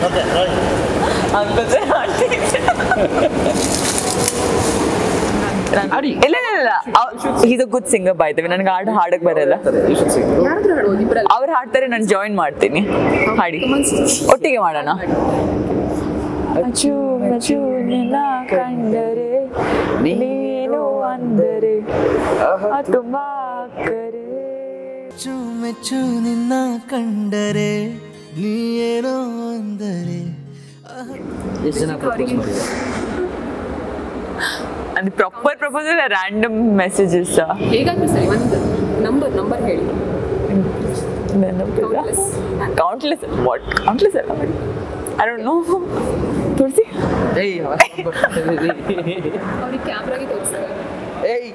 ಅನ್ಕೊಂಡ್ರೆ ಹಾಡ್ತೀನಿ. ಹಾಡಿ. ಇಲ್ಲ ಇಲ್ಲ ಇಲ್ಲ ಈಸ್ ಅ ಗುಡ್ ಸಿಂಗರ್ ಬಾಯ್ತೇವೆ ನನಗೆ ಹಾಡು ಹಾಡಕ್ ಬರಲ್ಲ ಯಾರಾದ್ರೂ ಹಾಡ್ಬೋದು ಇಬ್ಬರಲ್ಲಿ ಅವ್ರು ಹಾಡ್ತಾರೆ ನಾನು ಜಾಯಿನ್ ಮಾಡ್ತೀನಿ ಹಾಡಿ ಒಟ್ಟಿಗೆ ಮಾಡೋಣ ಅಚ್ಚು ಮಚ್ಚು ನಿನ್ನ ಕಂಡರೆ ನೀನು ಅಂದರೆ ಅದು ತುಂಬಾ ಕರೆ ಮೆಚ್ಚು ಮೆಚ್ಚು ನಿನ್ನ ಕಂಡರೆ ನೀನೋ ಅಂದರೆ ಎಷ್ಟು ಜನ ಪ್ರಪೋಸ್ ಮಾಡಿದ್ದಾರೆ ಅಂದ್ರೆ ಪ್ರಾಪರ್ ಪ್ರಪೋಸಲ್ ರ್ಯಾಂಡಮ್ ಮೆಸೇಜಸ್ ಹೇಗಾದ್ರೂ ಸರಿ ಒಂದು ನಂಬರ್ ನಂಬರ್ ಹೇಳಿ Countless. ಕೌಂಟ್ಲೆಸ್ ವಾಟ್ ಕೌಂಟ್ಲೆಸ್ ಅಲ್ಲ ಐ ಡೋಂಟ್ ನೋ ತೋರಿಸಿ ಏಯ್ ಅವ್ರಿಗೆ ಕ್ಯಾಮ್ರಾಗೆ ತೋರಿಸ್ತಾರೆ ಏಯ್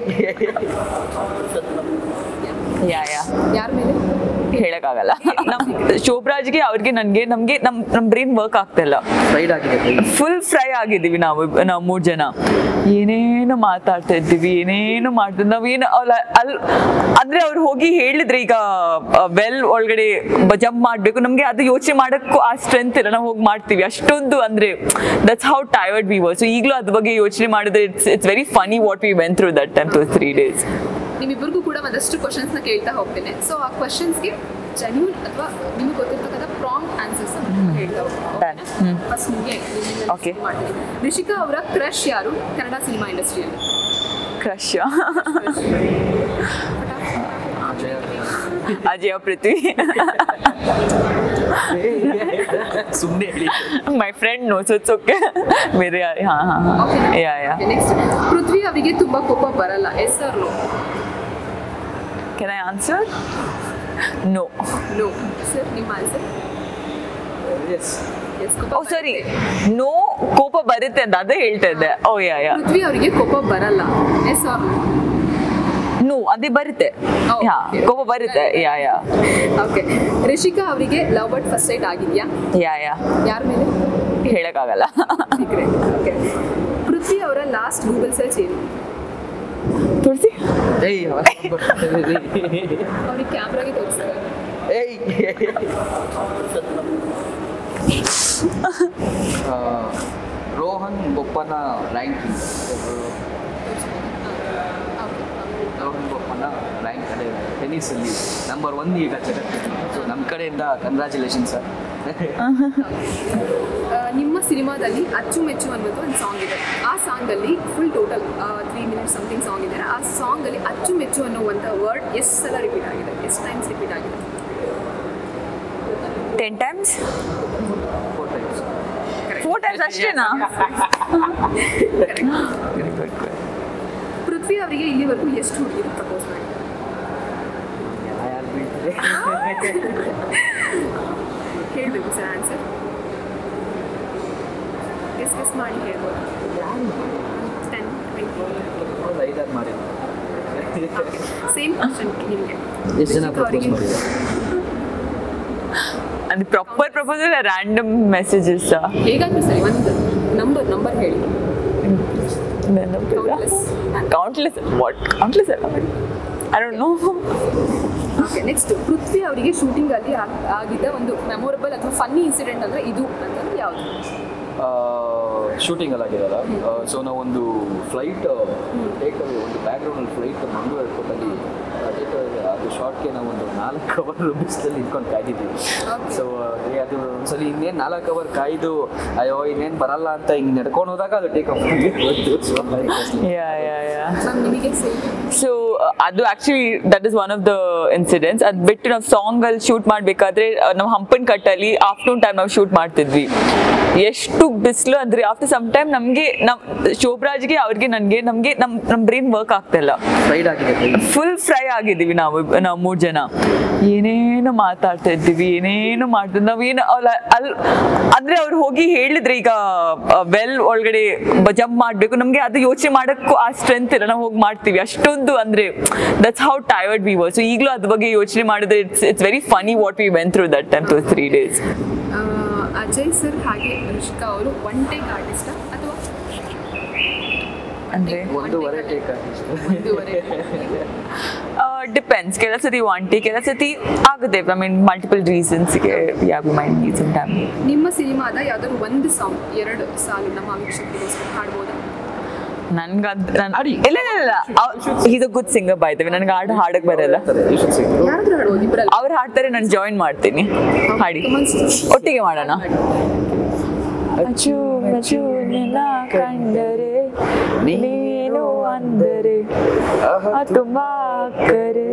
ಯಾ ಯಾ ಯಾರ ಮೇಲೆ ಹೇಳಕ್ಕಾಗಲ್ಲ ನಮ್ ಶೋಭರಾಜ್ಗೆ ಅವ್ರಿಗೆ ನನ್ಗೆ ನಮ್ಗೆ ನಮ್ ನಮ್ ಬ್ರೈನ್ ವರ್ಕ್ ಆಗ್ತಿಲ್ಲ ಫ್ರೈಡ್ ಆಗಿದೆ ಕೈ. ಫುಲ್ ಫ್ರೈ ಆಗಿದ್ದೀವಿ ನಾವು ನಾವು ಮೂರ್ ಜನ ಏನೇನು ಮಾತಾಡ್ತಾ ಇದ್ದೀವಿ ಏನೇನು ಮಾಡ್ತಿದ್ವಿ ನಾವೇನು ಅಲ್ಲ ಅಲ್ ಅಂದ್ರೆ ಅವ್ರು ಹೋಗಿ ಹೇಳಿದ್ರೆ ಈಗ ವೆಲ್ ಒಳಗಡೆ ಜಂಪ್ ಮಾಡ್ಬೇಕು ನಮ್ಗೆ ಅದು ಯೋಚನೆ ಮಾಡಕ್ಕೂ ಆ ಸ್ಟ್ರೆಂತ್ ಇಲ್ಲ ನಾವು ಹೋಗಿ ಮಾಡ್ತೀವಿ ಅಷ್ಟೊಂದು ಅಂದ್ರೆ that's how tired we were so ಈಗಲೂ ಅದ್ರ ಬಗ್ಗೆ ಯೋಚನೆ ಮಾಡಿದ್ರೆ it's it's very funny what we went through that time two three days ನಿಮ್ಮಿಬ್ಬರಿಗೂ ಕೂಡ ಒಂದಷ್ಟು ಕ್ವಶನ್ಸ್ನ ಕೇಳ್ತಾ ಹೋಗ್ತೇನೆ ಸೊ ಆ ಕ್ವಶನ್ಸ್ಗೆ ಜೆನ್ಯೂನ್ ಅಥವಾ ನಿಮಗೆ ಗೊತ್ತಿರ್ತಕ್ಕಂಥ ಪ್ರಾಂಗ್ ಆನ್ಸರ್ಸ್ ಹೇಳ್ತಾ Done. ಹ್ಮ್. ಫಸ್ಟ್ ನಿಮಗೆ Okay. ಮಾಡ್ತೀನಿ ರಿಷಿಕಾ ಅವರ ಕ್ರಶ್ ಯಾರು ಕನ್ನಡ ಸಿನಿಮಾ ಇಂಡಸ್ಟ್ರಿಯಲ್ಲಿ ಕ್ರಶ್ ಅಜಯ ಪೃಥ್ವಿ ಸುಮ್ನೆ ಹೇಳಿ my friend no so it's okay ಬೇರೆ ಯಾರು ಹಾ ಹಾ ಹಾ ಯಾ ಯಾ ನೆಕ್ಸ್ಟ್ ಪೃಥ್ವಿ ಅವರಿಗೆ ತುಂಬಾ ಕೋಪ ಬರಲ್ಲ yes or no can I answer no no sir ನಿಮ್ಮ answer yes yes oh sorry no ಕೋಪ ಬರುತ್ತೆ ಅಂತ ಅದೇ ಹೇಳ್ತಾ ಇದ್ದೆ ಓ ಯಾ ಯಾ ಪೃಥ್ವಿ ಅವರಿಗೆ ಕೋಪ ಬರಲ್ಲ ಎಸ್ ಆರ್ ನೋ ಅದೇ ಬರುತ್ತೆ Oh, ಯಾ okay. ಕೋಪ ಬರುತ್ತೆ ಯಾ ಯಾ ಓಕೆ ರಿಷಿಕಾ ಅವರಿಗೆ ಲವ್ ಬರ್ಡ್ ಫಸ್ಟ್ ಸೈಟ್ ಆಗಿದ್ಯಾ ಯಾ ಯಾ ಯಾರ ಮೇಲೆ ಹೇಳಕ್ಕಾಗಲ್ಲ ಸೀಕ್ರೆಟ್ ಓಕೆ ಪೃಥ್ವಿ ಅವರ ಲಾಸ್ಟ್ ಗೂಗಲ್ ಸರ್ಚ್ ಏನು ತೋರಿಸಿ ಏಯ್ ಅವ್ರಿಗೆ ಕ್ಯಾಮ್ರಾಗೆ ತೋರಿಸ್ತಾರೆ ಏಯ್ ಆ, ರೋಹನ್ ಬೊಪ್ಪನ ರ್ಯಾಂಕಿಂಗ್ ರೋಹನ್ ಬೊಪ್ಪನ ರ್ಯಾಂಕ್ ಕಡೆ ಟೆನ್ನಿಸಲ್ಲಿ ನಂಬರ್ ಒನ್ ಈಗ ಜಗತ್ತಿನಲ್ಲಿ ಸೊ ನಮ್ಮ ಕಡೆಯಿಂದ ಕಂಗ್ರ್ಯಾಚುಲೇಷನ್ ಸರ್ ಆ, ನಿಮ್ಮ ಸಿನಿಮಾದಲ್ಲಿ ಅಚ್ಚುಮೆಚ್ಚು ಅನ್ನೋದು ಒಂದು ಸಾಂಗ್ ಇದೆ ಆ ಸಾಂಗಲ್ಲಿ full total three minutes something song ಇದೆ ಆ ಸಾಂಗಲ್ಲಿ ಅಚ್ಚುಮೆಚ್ಚು ಅನ್ನುವಂಥ ವರ್ಡ್ ಎಷ್ಟು ಸಲ ರಿಪೀಟ್ ಆಗಿದೆ ಎಷ್ಟು ಟೈಮ್ಸ್ ರಿಪೀಟ್ ಆಗಿದೆ ten times four times four times ಅಷ್ಟೇನಾ ಪೃಥ್ವಿ ಅವರಿಗೆ ಇಲ್ಲಿವರೆಗೂ ಎಷ್ಟು ಹುಡುಗಿರು ಪ್ರಪೋಸ್ ಮಾಡಿದ್ದಾರೆ ಹೇಳಬೇಕು ಸರ್ ಆನ್ಸರ್ ಗೆಸ್ ಗೆಸ್ ಮಾಡಿ ಹೇಳ್ಬೋದು ಟೆನ್ ಟ್ವೆಂಟಿ ಐದಾರು ಮಾಡಿದ್ರು ಸೇಮ್ ಕ್ವಶನ್ ನಿಮಗೆ ಎಷ್ಟು ಜನ ಪ್ರಪೋಸ್ ಮಾಡಿದ್ದಾರೆ ಅಂದ್ರೆ ಪ್ರಾಪರ್ ಪ್ರಪೋಸಲ್ ರ್ಯಾಂಡಮ್ ಮೆಸೇಜಸ್ ಹೇಗಾದ್ರೂ ಸರಿ ಒಂದು ನಂಬರ್ ನಂಬರ್ ಹೇಳಿ Countless. ಕೌಂಟ್ಲೆಸ್ ವಾಟ್ ಕೌಂಟ್ಲೆಸ್ ಅಲ್ಲ I don't know okay next Prithvi ಅವರಿಗೆ ಶೂಟಿಂಗ್ ಅಲ್ಲಿ ಆಗ್- ಆಗಿದ್ದ ಒಂದು ಮೆಮೊರಬಲ್ ಅಥವಾ ಫನ್ನಿ ಇನ್ಸಿಡೆಂಟ್ ಅಂದ್ರೆ ಇದು ಅಂತಂದ್ರೆ ಯಾವುದು ಶೂಟಿಂಗ್ ಅಲ್ಲಿ ಆಗಿರಲ್ಲ ಸೊ ನಾವೊಂದು ಫ್ಲೈಟ್ ಟೇಕ್ ಅವೇ ಒಂದು ಬ್ಯಾಕ್ಗ್ರೌಂಡಲ್ಲಿ ಫ್ಲೈಟ್ ಮಂಗಳೂರು ಏರ್ಪೋರ್ಟಲ್ಲಿ ಟೇಕ್ ಅವೇ ಅದು ಶಾರ್ಟ್ಗೆ ನಾವು ಒಂದು ನಾಲ್ಕು ಅವರ್ ಬಿಸಿಲಲ್ಲಿ ಇಟ್ಕೊಂಡು ಕಾಯ್ದಿದ್ದೀವಿ ಸೊ ಅದು ಒಂದ್ಸಲಿ ಇನ್ನೇನು ನಾಲ್ಕು ಅವರ್ ಕಾಯ್ದು ಅಯ್ಯೋ ಇನ್ನೇನು ಬರಲ್ಲ ಅಂತ ಹಿಂಗೆ ನಡ್ಕೊಂಡು ಹೋದಾಗ ಅದು take off yeah yeah yeah ma'am ನಿಮಗೆ ಸೇಮ್ ಸೊ ಅದು actually that is one of the incidents ಅದು ಬಿಟ್ಟು ನಾವು ಸಾಂಗ್ ಅಲ್ಲಿ ಶೂಟ್ ಮಾಡ್ಬೇಕಾದ್ರೆ ನಾವು ಹಂಪನ್ ಕಟ್ಟಲ್ಲಿ ಆಫ್ಟರ್ನೂನ್ ಟೈಮ್ ನಾವು ಶೂಟ್ ಮಾಡ್ತಿದ್ವಿ ಎಷ್ಟು ಬಿಸಿಲು ಅಂದ್ರೆ ಆಫ್ಟರ್ ಸಮ್ ಟೈಮ್ ನಮಗೆ ನಮ್ ಶೋಭರಾಜ್ಗೆ ಅವ್ರಿಗೆ ನನಗೆ ನಮಗೆ ನಮ್ ನಮ್ ಬ್ರೈನ್ ವರ್ಕ್ ಆಗ್ತಿಲ್ಲ ಫ್ರೈಡ್ ಆಗಿದೆ ಕೈ. ಫುಲ್ ಫ್ರೈ ಆಗಿದ್ದೀವಿ ನಾವು ನಾವು ಮೂರ್ ಜನ ಏನೇನು ಮಾತಾಡ್ತಾ ಇದ್ದೀವಿ ಏನೇನು ಮಾಡ್ತಿದ್ವಿ ನಾವೇನು ಅಲ್ಲ ಅಲ್ ಅಂದ್ರೆ ಅವ್ರು ಹೋಗಿ ಹೇಳಿದ್ರೆ ಈಗ ವೆಲ್ ಒಳಗಡೆ ಜಂಪ್ ಮಾಡ್ಬೇಕು ನಮ್ಗೆ ಅದು ಯೋಚನೆ ಮಾಡಕ್ಕೂ ಆ ಸ್ಟ್ರೆಂತ್ ಇಲ್ಲ ನಾವು ಹೋಗಿ ಮಾಡ್ತೀವಿ ಅಷ್ಟೊಂದು ಅಂದ್ರೆ that's how tired we were so ಈಗಲೂ ಅದ್ರ ಬಗ್ಗೆ ಯೋಚನೆ ಮಾಡಿದ್ರೆ it's it's very funny what we went through that time two three days Ajay sir ಹಾಗೆ ರಿಷಿಕಾ ಅವರು ಒನ್ ಟೇಕ್ ಆರ್ಟಿಸ್ಟಾ ಅಥವಾ ಅಂದ್ರೆ ಒಂದೂವರೆ ಟೇಕ್ ಆಗಿಷ್ಟು ಒಂದೂವರೆ ಡಿಪೆಂಡ್ಸ್ ಕೆಲವು ಸತಿ ಒಂಟಿ ಕೆಲವು ಸತಿ ಆಗುತ್ತೆ ಐ ಮೀನ್ ಮಲ್ಟಿಪಲ್ ರೀಸನ್ಸ್ಗೆ yeah we mind need some time ನಿಮ್ಮ ಸಿನಿಮಾದ ಯಾವ್ದಾದ್ರು ಒಂದು ಸಾಂಗ್ ಎರಡು ಸಾಲು ನಮ್ಮ ವೀಕ್ಷಕರಿಗೋಸ್ಕರ ಹಾಡ್ಬೋದಾ ನನ್ಗೆ ಅದು ಇಲ್ಲ ಇಲ್ಲ ಇಲ್ಲ ಈಸ್ ಅ ಗುಡ್ ಸಿಂಗರ್ ಬಾಯ್ತೇವೆ ನನಗೆ ಹಾಡು ಹಾಡಕ್ ಬರಲ್ಲ You should sing. ಯಾರಾದ್ರೂ ಹಾಡ್ಬೋದು ಇಬ್ಬರಲ್ಲ ಅವ್ರು ಹಾಡ್ತಾರೆ ನಾನು ಜಾಯಿನ್ ಮಾಡ್ತೀನಿ ಹಾಡಿ ಒಟ್ಟಿಗೆ ಮಾಡೋಣ ಅಚು ಅಚು ನಿನ್ನ ಕಂಡರೆ ನೀನು ಅಂದರೆ ತುಂಬಾ ಕರೆ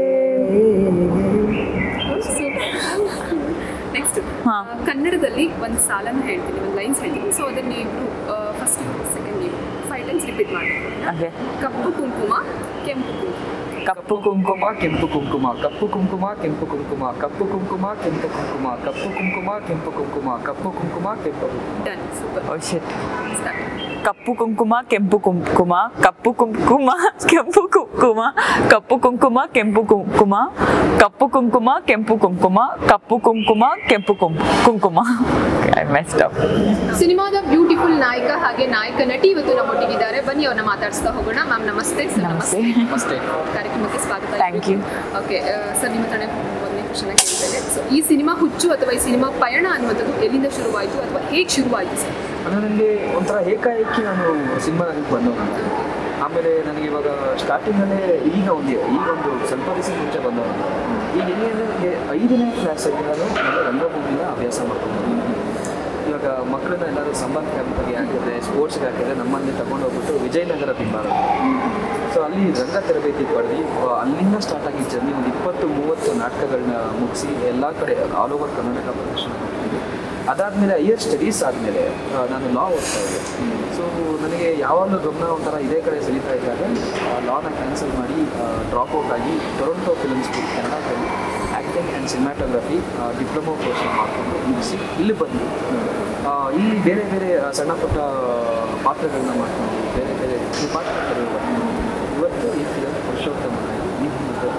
ನೆಕ್ಸ್ಟ್ ಹಾ. ಕನ್ನಡದಲ್ಲಿ ಒಂದು ಸಾಲನ್ನು ಹೇಳ್ತೀನಿ ಒಂದು ಲೈನ್ಸ್ ಹೇಳ್ತೀನಿ ಸೊ ಅದನ್ನ ನೀವು ಫಸ್ಟ್ ಸೆಕೆಂಡ್ ನೀವು ಫೈವ್ ಟೈಮ್ಸ್ ರಿಪೀಟ್ ಮಾಡಿ Okay. ಕಪ್ಪು ಕುಂಕುಮ ಕೆಂಪು ಕುಂಕುಮ ಕಪ್ಪು ಕುಂಕುಮ ಕೆಂಪು ಕುಂಕುಮ ಕಪ್ಪು ಕುಂಕುಮ ಕೆಂಪು ಕುಂಕುಮ ಕಪ್ಪು ಕುಂಕುಮ ಕೆಂಪು ಕುಂಕುಮ ಕಪ್ಪು ಕುಂಕುಮ ಕೆಂಪು ಕುಂಕುಮ ಕಪ್ಪು ಕುಂಕುಮ ಕೆಂಪು ಕುಂಕುಮ done super oh shit start ಕಪ್ಪು ಕುಂಕುಮ ಕೆಂಪು ಕುಂಕುಮ ಕಪ್ಪು ಕುಂಕುಮ ಕೆಂಪು ಕುಂಕುಮ ಕಪ್ಪು ಕುಂಕುಮ ಕೆಂಪು ಕುಂಕುಮ ಕಪ್ಪು ಕುಂಕುಮ ಕೆಂಪು ಕುಂಕುಮ ಕಪ್ಪು ಕುಂಕುಮ ಕೆಂಪು ಕುಂ ಕುಂಕುಮ ಐ ಮೆಸ್ಡ್ ಅಪ್ ಸಿನಿಮಾದ ಬ್ಯೂಟಿಫುಲ್ ನಾಯಕ ಹಾಗೆ ನಾಯಕ ನಟಿ ಇವತ್ತು ನಮ್ಮೊಟ್ಟಿಗಿದ್ದಾರೆ ಬನ್ನಿ ಅವ್ರನ್ನ ಮಾತಾಡಿಸ್ತಾ ಹೋಗೋಣ ಮ್ಯಾಮ್ ನಮಸ್ತೆ ಸರ್ ನಮಸ್ತೆ. ನಮಸ್ತೆ ಅಷ್ಟೇ ಕಾರ್ಯಕ್ರಮಕ್ಕೆ ಸ್ವಾಗತ Thank you. ಓಕೆ ಸರ್ ನಿಮ್ಮ ತಡೆ ಮೊದಲನೇ ಕ್ವಶನ್ ಕೇಳ್ತೇನೆ ಸೊ ಈ ಸಿನಿಮಾ ಹುಚ್ಚು ಅಥವಾ ಈ ಸಿನಿಮಾ ಪಯಣ ಅನ್ನುವಂಥದ್ದು ಎಲ್ಲಿಂದ ಶುರುವಾಯಿತು ಅಥವಾ ಹೇಗೆ ಶುರುವಾಯಿತು ಸರ್ ಅದು ನನಗೆ ಒಂಥರ ಏಕಾಏಕಿ ನಾನು ಸಿನಿಮಾ ನನಗೆ ಬಂದವ ಆಮೇಲೆ ನನಗೆ ಇವಾಗ ಸ್ಟಾರ್ಟಿಂಗಲ್ಲೇ ಈಗ ಒಂದು ಈಗ ಒಂದು ಸ್ವಲ್ಪ ದಿವಸ ಮುಂಚೆ ಬಂದವ ಈಗ ಹೆಂಗೆ ಅಂದರೆ ನನಗೆ ಐದನೇ ಕ್ಲಾಸಲ್ಲಿ ನಾನು ಮೊದಲು ರಂಗಭೂಮಿನ ಅಭ್ಯಾಸ ಮಾಡ್ಕೊಂಡು ಇವಾಗ ಮಕ್ಕಳನ್ನ ಎಲ್ಲರೂ ಸಂಬಂಧ ಕ್ಯಾಂಪಿಗೆ ಹಾಕಿದ್ರೆ ಸ್ಪೋರ್ಟ್ಸ್ಗೆ ಹಾಕಿದ್ರೆ ನಮ್ಮನ್ನೇ ತಗೊಂಡು ಹೋಗ್ಬಿಟ್ಟು ವಿಜಯನಗರ ಬಿಂಬಾರ ಸೊ ಅಲ್ಲಿ ರಂಗ ತರಬೇತಿ ಪಡೆದು ಆ, ಅಲ್ಲಿಂದ ಸ್ಟಾರ್ಟ್ ಆಗಿದ್ದ ಜರ್ನಿ ಒಂದು ಇಪ್ಪತ್ತು ಮೂವತ್ತು ನಾಟಕಗಳನ್ನ ಮುಗಿಸಿ ಎಲ್ಲ ಕಡೆ ಆಲ್ ಓವರ್ ಕರ್ನಾಟಕ ಪ್ರದರ್ಶನ ಮಾಡ್ತಿದ್ದೆ ಅದಾದಮೇಲೆ ಹೈಯರ್ ಸ್ಟಡೀಸ್ ಆದಮೇಲೆ ನಾನು ಲಾ ಓದ್ತಾ ಇದ್ದೆ ಸೊ ನನಗೆ ಯಾವಾಗಲೂ ಗಮನ ಒಂಥರ ಇದೇ ಕಡೆ ಸೆಳೀತಾ ಇದ್ದಾಗ ಲಾನ ಕ್ಯಾನ್ಸಲ್ ಮಾಡಿ ಡ್ರಾಪ್ ಔಟ್ ಆಗಿ ಟೊರೊಂಟೊ ಫಿಲ್ಮ್ ಸ್ಕೂಲ್ ಕನ್ನಡದಲ್ಲಿ ಆ್ಯಕ್ಟಿಂಗ್ ಆ್ಯಂಡ್ ಸಿನಿಮಾಟೋಗ್ರಫಿ ಡಿಪ್ಲೊಮಾ ಕೋರ್ಸ್ನ ಮಾಡಿಕೊಂಡು ಮುಗಿಸಿ ಇಲ್ಲಿ ಬಂದು ಆ, ಇಲ್ಲಿ ಬೇರೆ ಬೇರೆ ಆ, ಸಣ್ಣ ಪುಟ್ಟ ಪಾತ್ರಗಳನ್ನ ಮಾಡ್ಕೊಂಡು ಬೇರೆ ಬೇರೆ ಈ ಪಾತ್ರಗಳು ಇವತ್ತು ಈ ಫಿಲಮ್ ಪುರುಷೋತ್ತಮನಾಗಿ ಈ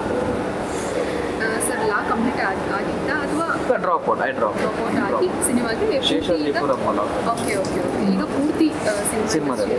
ಸರ್ ಲಾ ಕಂಪ್ಲೀಟ್ ಆಗಿತ್ತಾ ಅಥವಾ drop out I drop drop out ಆಗಿ ಸಿನಿಮಾಗೆ ಪೂರ್ತಿ ಈಗ- ಶೇಷಾದ್ರಿಪುರ ಮಲ ಓಕೆ ಓಕೆ ಓಕೆ ಈಗ ಪೂರ್ತಿ ಸಿನಿಮಾದಲ್ಲಿ.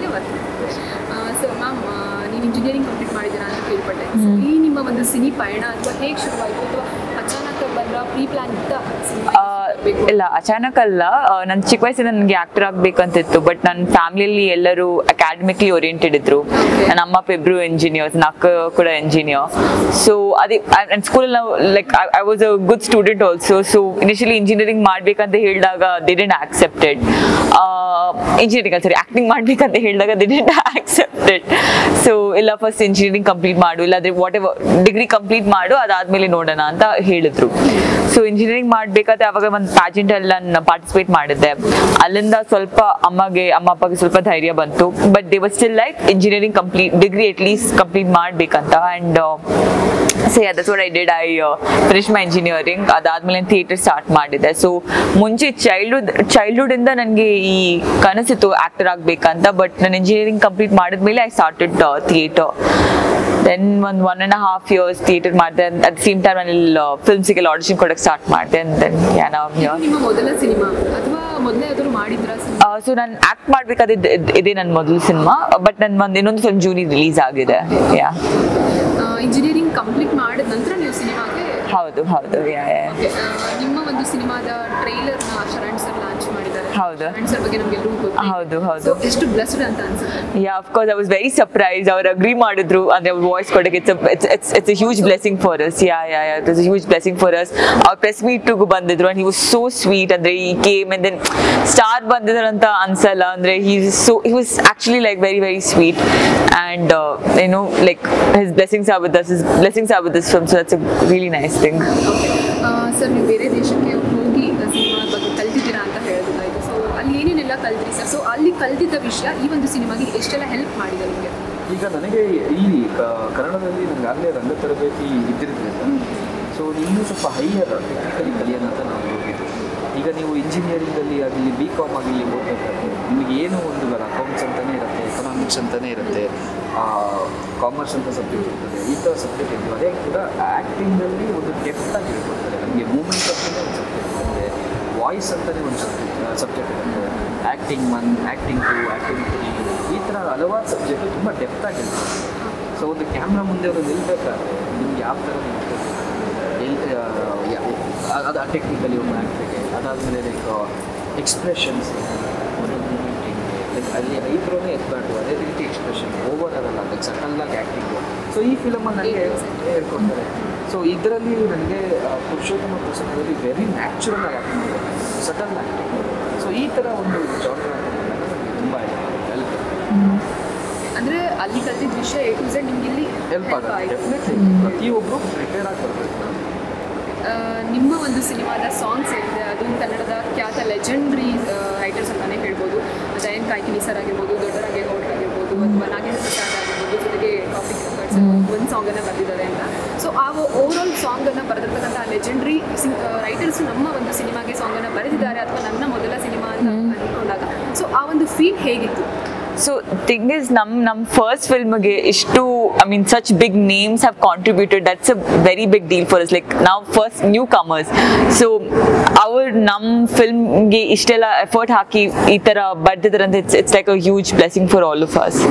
ಸೊ ಮ್ಯಾಮ್ ನೀವು ಇಂಜಿನಿಯರಿಂಗ್ ಕಂಪ್ಲೀಟ್ ಮಾಡಿದ್ದೀರಾ ಅಂತ ಕೇಳ್ಪಟ್ಟೆ So, ಈ ನಿಮ್ಮ ಒಂದು ಸಿನಿ ಪಯಣ ಅಥವಾ ಹೇಗೆ ಶುರುವಾಯಿತು ಅಥವಾ ಅಚಾನಕ್ ಬಂದ್ರ ಪ್ರೀ ಪ್ಲಾನ್ ಇತ್ತ ಸಿನಿಮಾ ಇಲ್ಲ ಅಚಾನಕ್ ಅಲ್ಲ ನನ್ನ ಚಿಕ್ಕ ವಯಸ್ಸಿಂದ ನನಗೆ ಆಕ್ಟರ್ ಆಗ್ಬೇಕಂತಿತ್ತು ಬಟ್ ನನ್ನ ಫ್ಯಾಮಿಲಿಯಲ್ಲಿ ಎಲ್ಲರೂ ಅಕಾಡೆಮಿಕ್ಲಿ ಓರಿಯೆಂಟೆಡ್ ಇದ್ರು Okay. ನನ್ನ ಅಮ್ಮ ಅಪ್ಪ ಇಬ್ರು ಇಂಜಿನಿಯರ್ಸ್ ನನ್ನ ಅಕ್ಕ ಕೂಡ ಇಂಜಿನಿಯರ್ ಸೊ ಅದೇ ನನ್ನ ಸ್ಕೂಲಲ್ಲಿ ನಾವು like I was a good student also so initially engineering ಮಾಡ್ಬೇಕಂತ ಹೇಳಿದಾಗ ದೇ ಡೆಂಟ್ ಆಕ್ಸೆಪ್ಟೆಡ್ ಇಂಜಿನಿಯರಿಂಗ್ ಸರಿ ಆಕ್ಟಿಂಗ್ ಮಾಡ್ಬೇಕಂತ ಹೇಳಿದಾಗ ದೇ ಡೆಂಟ್ ಆಕ್ಸೆಪ್ಟೆಡ್ ಸೊ ಇಲ್ಲ ಫಸ್ಟ್ ಇಂಜಿನಿಯರಿಂಗ್ ಕಂಪ್ಲೀಟ್ ಮಾಡು ಇಲ್ಲಾಂದ್ರೆ ವಾಟ್ ಎವರ್ ಡಿಗ್ರಿ ಕಂಪ್ಲೀಟ್ ಮಾಡು ಅದಾದ್ಮೇಲೆ ನೋಡೋಣ ಅಂತ ಹೇಳಿದ್ರು ಸೊ ಇಂಜಿನಿಯರಿಂಗ್ ಮಾಡ್ಬೇಕಾದ್ರೆ ಅವಾಗ ಒಂದು ಪ್ಯಾಜೆಂಟ್ ಎಲ್ಲ ನಾನು ಪಾರ್ಟಿಸಿಪೇಟ್ ಮಾಡಿದ್ದೆ ಅಲ್ಲಿಂದ ಸ್ವಲ್ಪ ಅಮ್ಮಗೆ ಅಮ್ಮ ಅಪ್ಪಗೆ ಸ್ವಲ್ಪ ಧೈರ್ಯ ಬಂತು but they was still like engineering complete degree at least complete ಮಾಡ್ಬೇಕಂತ and so that's what I did I finish my engineering ಅದಾದ್ಮೇಲೆ ಥಿಯೇಟರ್ ಸ್ಟಾರ್ಟ್ ಮಾಡಿದೆ ಸೊ ಮುಂಚೆ ಚೈಲ್ಡ್ಹುಡ್ ಚೈಲ್ಡ್ಹುಡ್ ಇಂದ ನನಗೆ ಈ ಕನಸಿತ್ತು ಆಕ್ಟರ್ ಆಗ್ಬೇಕಂತ ಬಟ್ ನಾನು ಇಂಜಿನಿಯರಿಂಗ್ ಕಂಪ್ಲೀಟ್ ಮಾಡಿದ್ಮೇಲೆ ಐ ಸ್ಟಾರ್ಟೆಡ್ ಥಿಯೇಟರ್ ದೆನ್ ಒಂದು one and half years theatre ಮಾಡಿದೆ ಅಟ್ ಸೇಮ್ ಟೈಮ್ ಅಲ್ಲಿ ಫಿಲ್ಮ್ಸಿಗೆಲ್ಲ ಆಡಿಷನ್ ಕೊಡಕ್ಕೆ ಸ್ಟಾರ್ಟ್ ಮಾಡಿದೆ ದೆನ್ ಯಾ ನಾವು ನಿಮ್ಮ ಮೊದಲ ಸಿನಿಮಾ ಅಥವಾ ಮೊದಲೇ ಯಾವ್ದಾದ್ರು ಮಾಡಿದ್ರ ಸಿನಿಮಾ ಸೊ ನಾನು ಆಕ್ಟ್ ಮಾಡ್ಬೇಕಾದ್ರೆ ಇದ್- ಇದ್- ಇದೇ ನನ್ನ ಮೊದಲ ಸಿನಿಮಾ ಬಟ್ ನನ್ನ ಒಂದು ಇನ್ನೊಂದು ಫಿಲ್ಮ್ ಜೂನಿ ರಿಲೀಸ್ ಆಗಿದೆ ಯಾ ಇಂಜಿನಿಯರಿಂಗ್ ಕಂಪ್ಲೀಟ್ ಮಾಡಿದ ನಂತರ ನೀವು ಸಿನಿಮಾಗೆ ಹೌದು ಹೌದು ಯಾ ಯಾ Okay, ಆ, ನಿಮ್ಮ ಒಂದು ಸಿನಿಮಾದ ಟ್ರೈಲರ್ನ ಶರಣ್ ಸರ್ ಲಾಂಚ್ ಮಾಡಿದ್ದಾರೆ ಹೌದು. ಶರಣ್ ಸರ್ ಬಗ್ಗೆ ನಮ್ಗೆ ಎಲ್ಲರಿಗೂ ಗೊತ್ತು ಹೌದು, ಹೌದು. So, ಎಷ್ಟು ಬ್ಲೆಸ್ಡ್ ಅಂತ ಅನ್ಸುತ್ತೆ yeah of course I was very surprise ಅವ್ರು ಅಗ್ರಿ ಮಾಡಿದ್ರು ಅಂದ್ರೆ ಅವ್ರ ವಾಯ್ಸ್ ಕೊಡಕ್ಕೆ it's it's it's a huge blessing for us yeah yeah yeah it's huge blessing for us ಅವ್ರ ಪ್ರೆಸ್ ಮೀಟ್ಗೂ ಬಂದಿದ್ರು and he was so sweet ಅಂದ್ರೆ ಈ ಗೇಮ್ ಅಂಡ್ ದೆನ್ ಸ್ಟಾರ್ ಬಂದಿದ್ರು ಅಂತ ಅನ್ಸಲ್ಲ ಅಂದ್ರೆ he so he was actually like very very sweet and ಏನೋ like his blessings are with us his blessings are with this film so that's a really nice thing sir ನೀವು ಬೇರೆ ದೇಶಕ್ಕೆ ಹೋಗಿ cinema ಬಗ್ಗೆ ಕಲ್ತಿದ್ದೀರಾ ಅಂತ ಹೇಳಿದಾಯ್ತು ಸೊ ಅಲ್ಲಿ ಏನೇನೆಲ್ಲ ಕಲ್ತ್ರಿ sir so ಅಲ್ಲಿ ಕಲ್ತಿದ್ದ ವಿಷಯ ಈ ಒಂದು ಸಿನಿಮಾಗೆ ಎಷ್ಟೆಲ್ಲ ಹೆಲ್ಪ್ ಮಾಡಿದೆ ನಿಮಗೆ ಈಗ ನನಗೆ ಈ ಕ- ಕನ್ನಡದಲ್ಲಿ ನನಗೆ ಆಗಲೇ ರಂಗ ತರಬೇತಿ ಇದ್ದಿರೋದ್ರಿಂದ ಸೊ ಇನ್ನೂ ಸ್ವಲ್ಪ ಹೈಯರ್ ಟೆಕ್ನಿಕಲಿ ಕಲಿಯೋಣ ಅಂತ ನಾವು ಹೋಗಿದ್ದು ಈಗ ನೀವು ಇಂಜಿನಿಯರಿಂಗಲ್ಲಿ ಆಗಲಿ ಬಿ ಕಾಮ್ ಆಗಲಿ ಓದಬೇಕಾದ್ರೆ ನಿಮಗೆ ಏನೋ ಒಂದು ಬರ ಅಕೌಂಟ್ಸ್ ಅಂತಲೇ ಇರುತ್ತೆ ಎಕನಾಮಿಕ್ಸ್ ಅಂತಲೇ ಇರುತ್ತೆ ಕಾಮರ್ಸ್ ಅಂತ ಸಬ್ಜೆಕ್ಟ್ ಇರ್ತದೆ ಈ ಥರ ಸಬ್ಜೆಕ್ಟ್ ಇರ್ತದೆ ಅದೇ ಕೂಡ ಆ್ಯಕ್ಟಿಂಗಲ್ಲಿ ಒಂದು ಡೆಫ್ಟ್ ಆಗಿ ಹೇಳ್ಕೊಡ್ತಾರೆ ನಮಗೆ ಮೂಮೆಂಟ್ ಅಂತಲೇ ಒಂದು ಸಬ್ಜೆಕ್ಟ್ ಇರುತ್ತೆ ವಾಯ್ಸ್ ಅಂತಲೇ ಒಂದು ಸಬ್ಜೆಕ್ಟ್ ಸಬ್ಜೆಕ್ಟ್ ಇರುತ್ತೆ acting one acting two acting three ಈ ಥರ ಥರ ಹಲವಾರು ಸಬ್ಜೆಕ್ಟ್ ತುಂಬ ಡೆಪ್ತ್ ಆಗಿರುತ್ತೆ ಸೊ ಒಂದು ಕ್ಯಾಮ್ರಾ ಮುಂದೆ ಅವರು ನಿಲ್ಬೇಕಾದ್ರೆ ನಿಮ್ಗೆ ಯಾವ ಥರ ನಿಲ್ಬೇಕು ಎಲ್ಲಿ ಅದು ಟೆಕ್ನಿಕಲಿ ಒಂದು ಆ್ಯಕ್ಟಿಗೆ ಅದಾದಮೇಲೆ ಲೈಕ್ ಎಕ್ಸ್ಪ್ರೆಷನ್ಸ್ ಲೈಕ್ ಅಲ್ಲಿ ಐಬ್ರೋನೇ ಎತ್ಬಾರ್ದು ಅದೇ ರೀತಿ ಎಕ್ಸ್ಪ್ರೆಷನ್ ಓವರ್ ಆಗಲ್ಲ ಲೈಕ್ ಸಟಲ್ಲಾಗಿ ಆ್ಯಕ್ಟಿಂಗು ಸೊ ಈ ಫಿಲಮಲ್ಲಿ ನನಗೆ ಹೇಳ್ಕೊಡ್ತಾರೆ ಸೊ ಇದರಲ್ಲಿ ನನಗೆ ಪುರುಷೋತ್ತಮ ಪ್ರಸನ್ನದಲ್ಲಿ ವೆರಿ ನ್ಯಾಚುರಲ್ ಆಗಿ ಆ್ಯಕ್ಟ್ ಮಾಡಿದ್ದಾರೆ ಸಟಲ್ ಆ್ಯಕ್ಟಿಂಗ್ ಸೊ ಈ ಥರ ಒಂದು ಜಾನರ್ ನನಗೆ ತುಂಬ ಹೆಲ್ಪ್ ಅಂದ್ರೆ ಅಲ್ಲಿ ಕಲ್ತಿದ್ದ ವಿಷಯ ಎ ಟು ಝೆಡ್ ನಿಮ್ಗೆ ಇಲ್ಲಿ ಹೆಲ್ಪ್ ಆಗುತ್ತೆ ಆಯ್ತು. ಡೆಫಿನೆಟ್ಲಿ ಪ್ರತಿಯೊಬ್ಬರು ಪ್ರಿಪೇರ್ ಆಗಿ ಬರಬೇಕು ಆ, ನಿಮ್ಮ ಒಂದು ಸಿನಿಮಾದ ಸಾಂಗ್ಸ್ ಏನಿದೆ ಅದು ಕನ್ನಡದ ಖ್ಯಾತ ಲೆಜೆಂಡ್ರಿ ರೈಟರ್ಸ್ ಅಂತಾನೆ ಹೇಳ್ಬೋದು ಜಯಂತ್ ಕಾಯ್ಕಿನಿ ಸರ್ ಆಗಿರ್ಬೋದು ದೊಡ್ಡರಾಗೇಗೌಡ ಆಗಿರ್ಬೋದು ಅಥವಾ ನಾಗೇಂದ್ರ ಪ್ರಸಾದ್ ಆಗಿರ್ಬೋದು ಜೊತೆಗೆ ಕಾಫಿ ಕರ್ಸ್ ಒಂದು ಸಾಂಗನ್ನು ಬರೆದಿದ್ದಾರೆ ಅಂತ ಸೊ ಆ ಓವರ್ ಆಲ್ ಸಾಂಗನ್ನು ಬರೆದಿರ್ತಕ್ಕಂಥ ಲೆಜೆಂಡ್ರಿ ರೈಟರ್ಸ್ ನಮ್ಮ ಒಂದು ಸಿನಿಮಾಗೆ ಸಾಂಗನ್ನು ಬರೆದಿದ್ದಾರೆ ಅಥವಾ ನನ್ನ ಮೊದಲ ಸಿನಿಮಾ ಅಂತ ಅಂದ್ಕೊಂಡಾಗ ಸೊ ಆ ಒಂದು ಫೀಲ್ ಹೇಗಿತ್ತು ಸೊ ಥಿಂಗ್ ಇಸ್ ನಮ್ ನಮ್ ಫಸ್ಟ್ ಫಿಲ್ಮ್ಗೆ ಇಷ್ಟು I mean such big names have contributed that's a very big deal for us like ನಾವು ಫಸ್ಟ್ ನ್ಯೂ ಕಮರ್ಸ್ ಸೊ ಅವ್ರು ನಮ್ಮ ಫಿಲ್ಮ್ಗೆ ಇಷ್ಟೆಲ್ಲ ಎಫರ್ಟ್ ಹಾಕಿ ಈ ಥರ ಬರ್ದಿದ್ದಾರಂತ it's it's like a huge blessing for all of us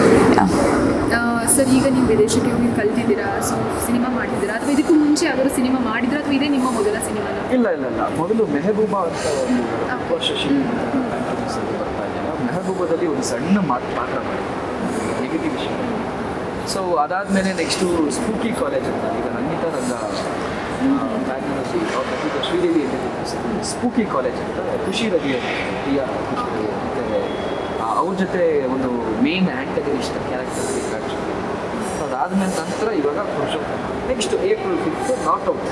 sir ಈಗ ನೀವು ವಿದೇಶಕ್ಕೆ ಹೋಗಿ ಕಲ್ತಿದ್ದೀರಾ ಸೊ ಸಿನಿಮಾ ಮಾಡಿದ್ದೀರಾ ಅಥವಾ ಇದಕ್ಕೂ ಮುಂಚೆ ಯಾವ್ದಾದ್ರು ಸಿನಿಮಾ ಮಾಡಿದ್ರಾ ಅಥವಾ ಇದೇ ನಿಮ್ಮ ಮೊದಲ ಸಿನಿಮಾನ ಇಲ್ಲ ಇಲ್ಲ ಇಲ್ಲ ಮೊದಲು ಮೆಹಬೂಬಾ ಅಂತ ಒಂದು ವರ್ಷ ಬರ್ತಾ ಇದೆಯಲ್ಲ ಮೆಹಬೂಬಾದಲ್ಲಿ ಒಂದು ಸಣ್ಣ ಮಾತು ಪಾತ್ರ ಮಾಡಿದೆ ನೆಗೆಟಿವ್ ವಿಷಯ ಸೊ ಅದಾದಮೇಲೆ ನೆಕ್ಸ್ಟು ಸ್ಪೂಕಿ ಕಾಲೇಜ್ ಅಂತ ಈಗ ನಂಗಿತ ನನ್ನ ಬ್ಯಾಂಗ್ಳೂರಲ್ಲಿ ಅವ್ರ ನಂಗಿತ ಶ್ರೀದೇವಿ ಅಂತ ಸ್ಪೂಕಿ ಕಾಲೇಜ್ ಅಂತ ಖುಷಿ ರವಿ ಅಂತ ಪ್ರಿಯಾ ಖುಷಿ ರವಿ ಮತ್ತು ಅವ್ರ ಜೊತೆ ಒಂದು ಮೇನ್ ಆ್ಯಂಟಗನಿಸ್ಟ್ ಕ್ಯಾರೆಕ್ಟರ್ ಕಾಣಿಸ್ತು ಸೊ ಅದಾದಮೇಲೆ ನಂತರ ಇವಾಗ Purushottama next April fifth not out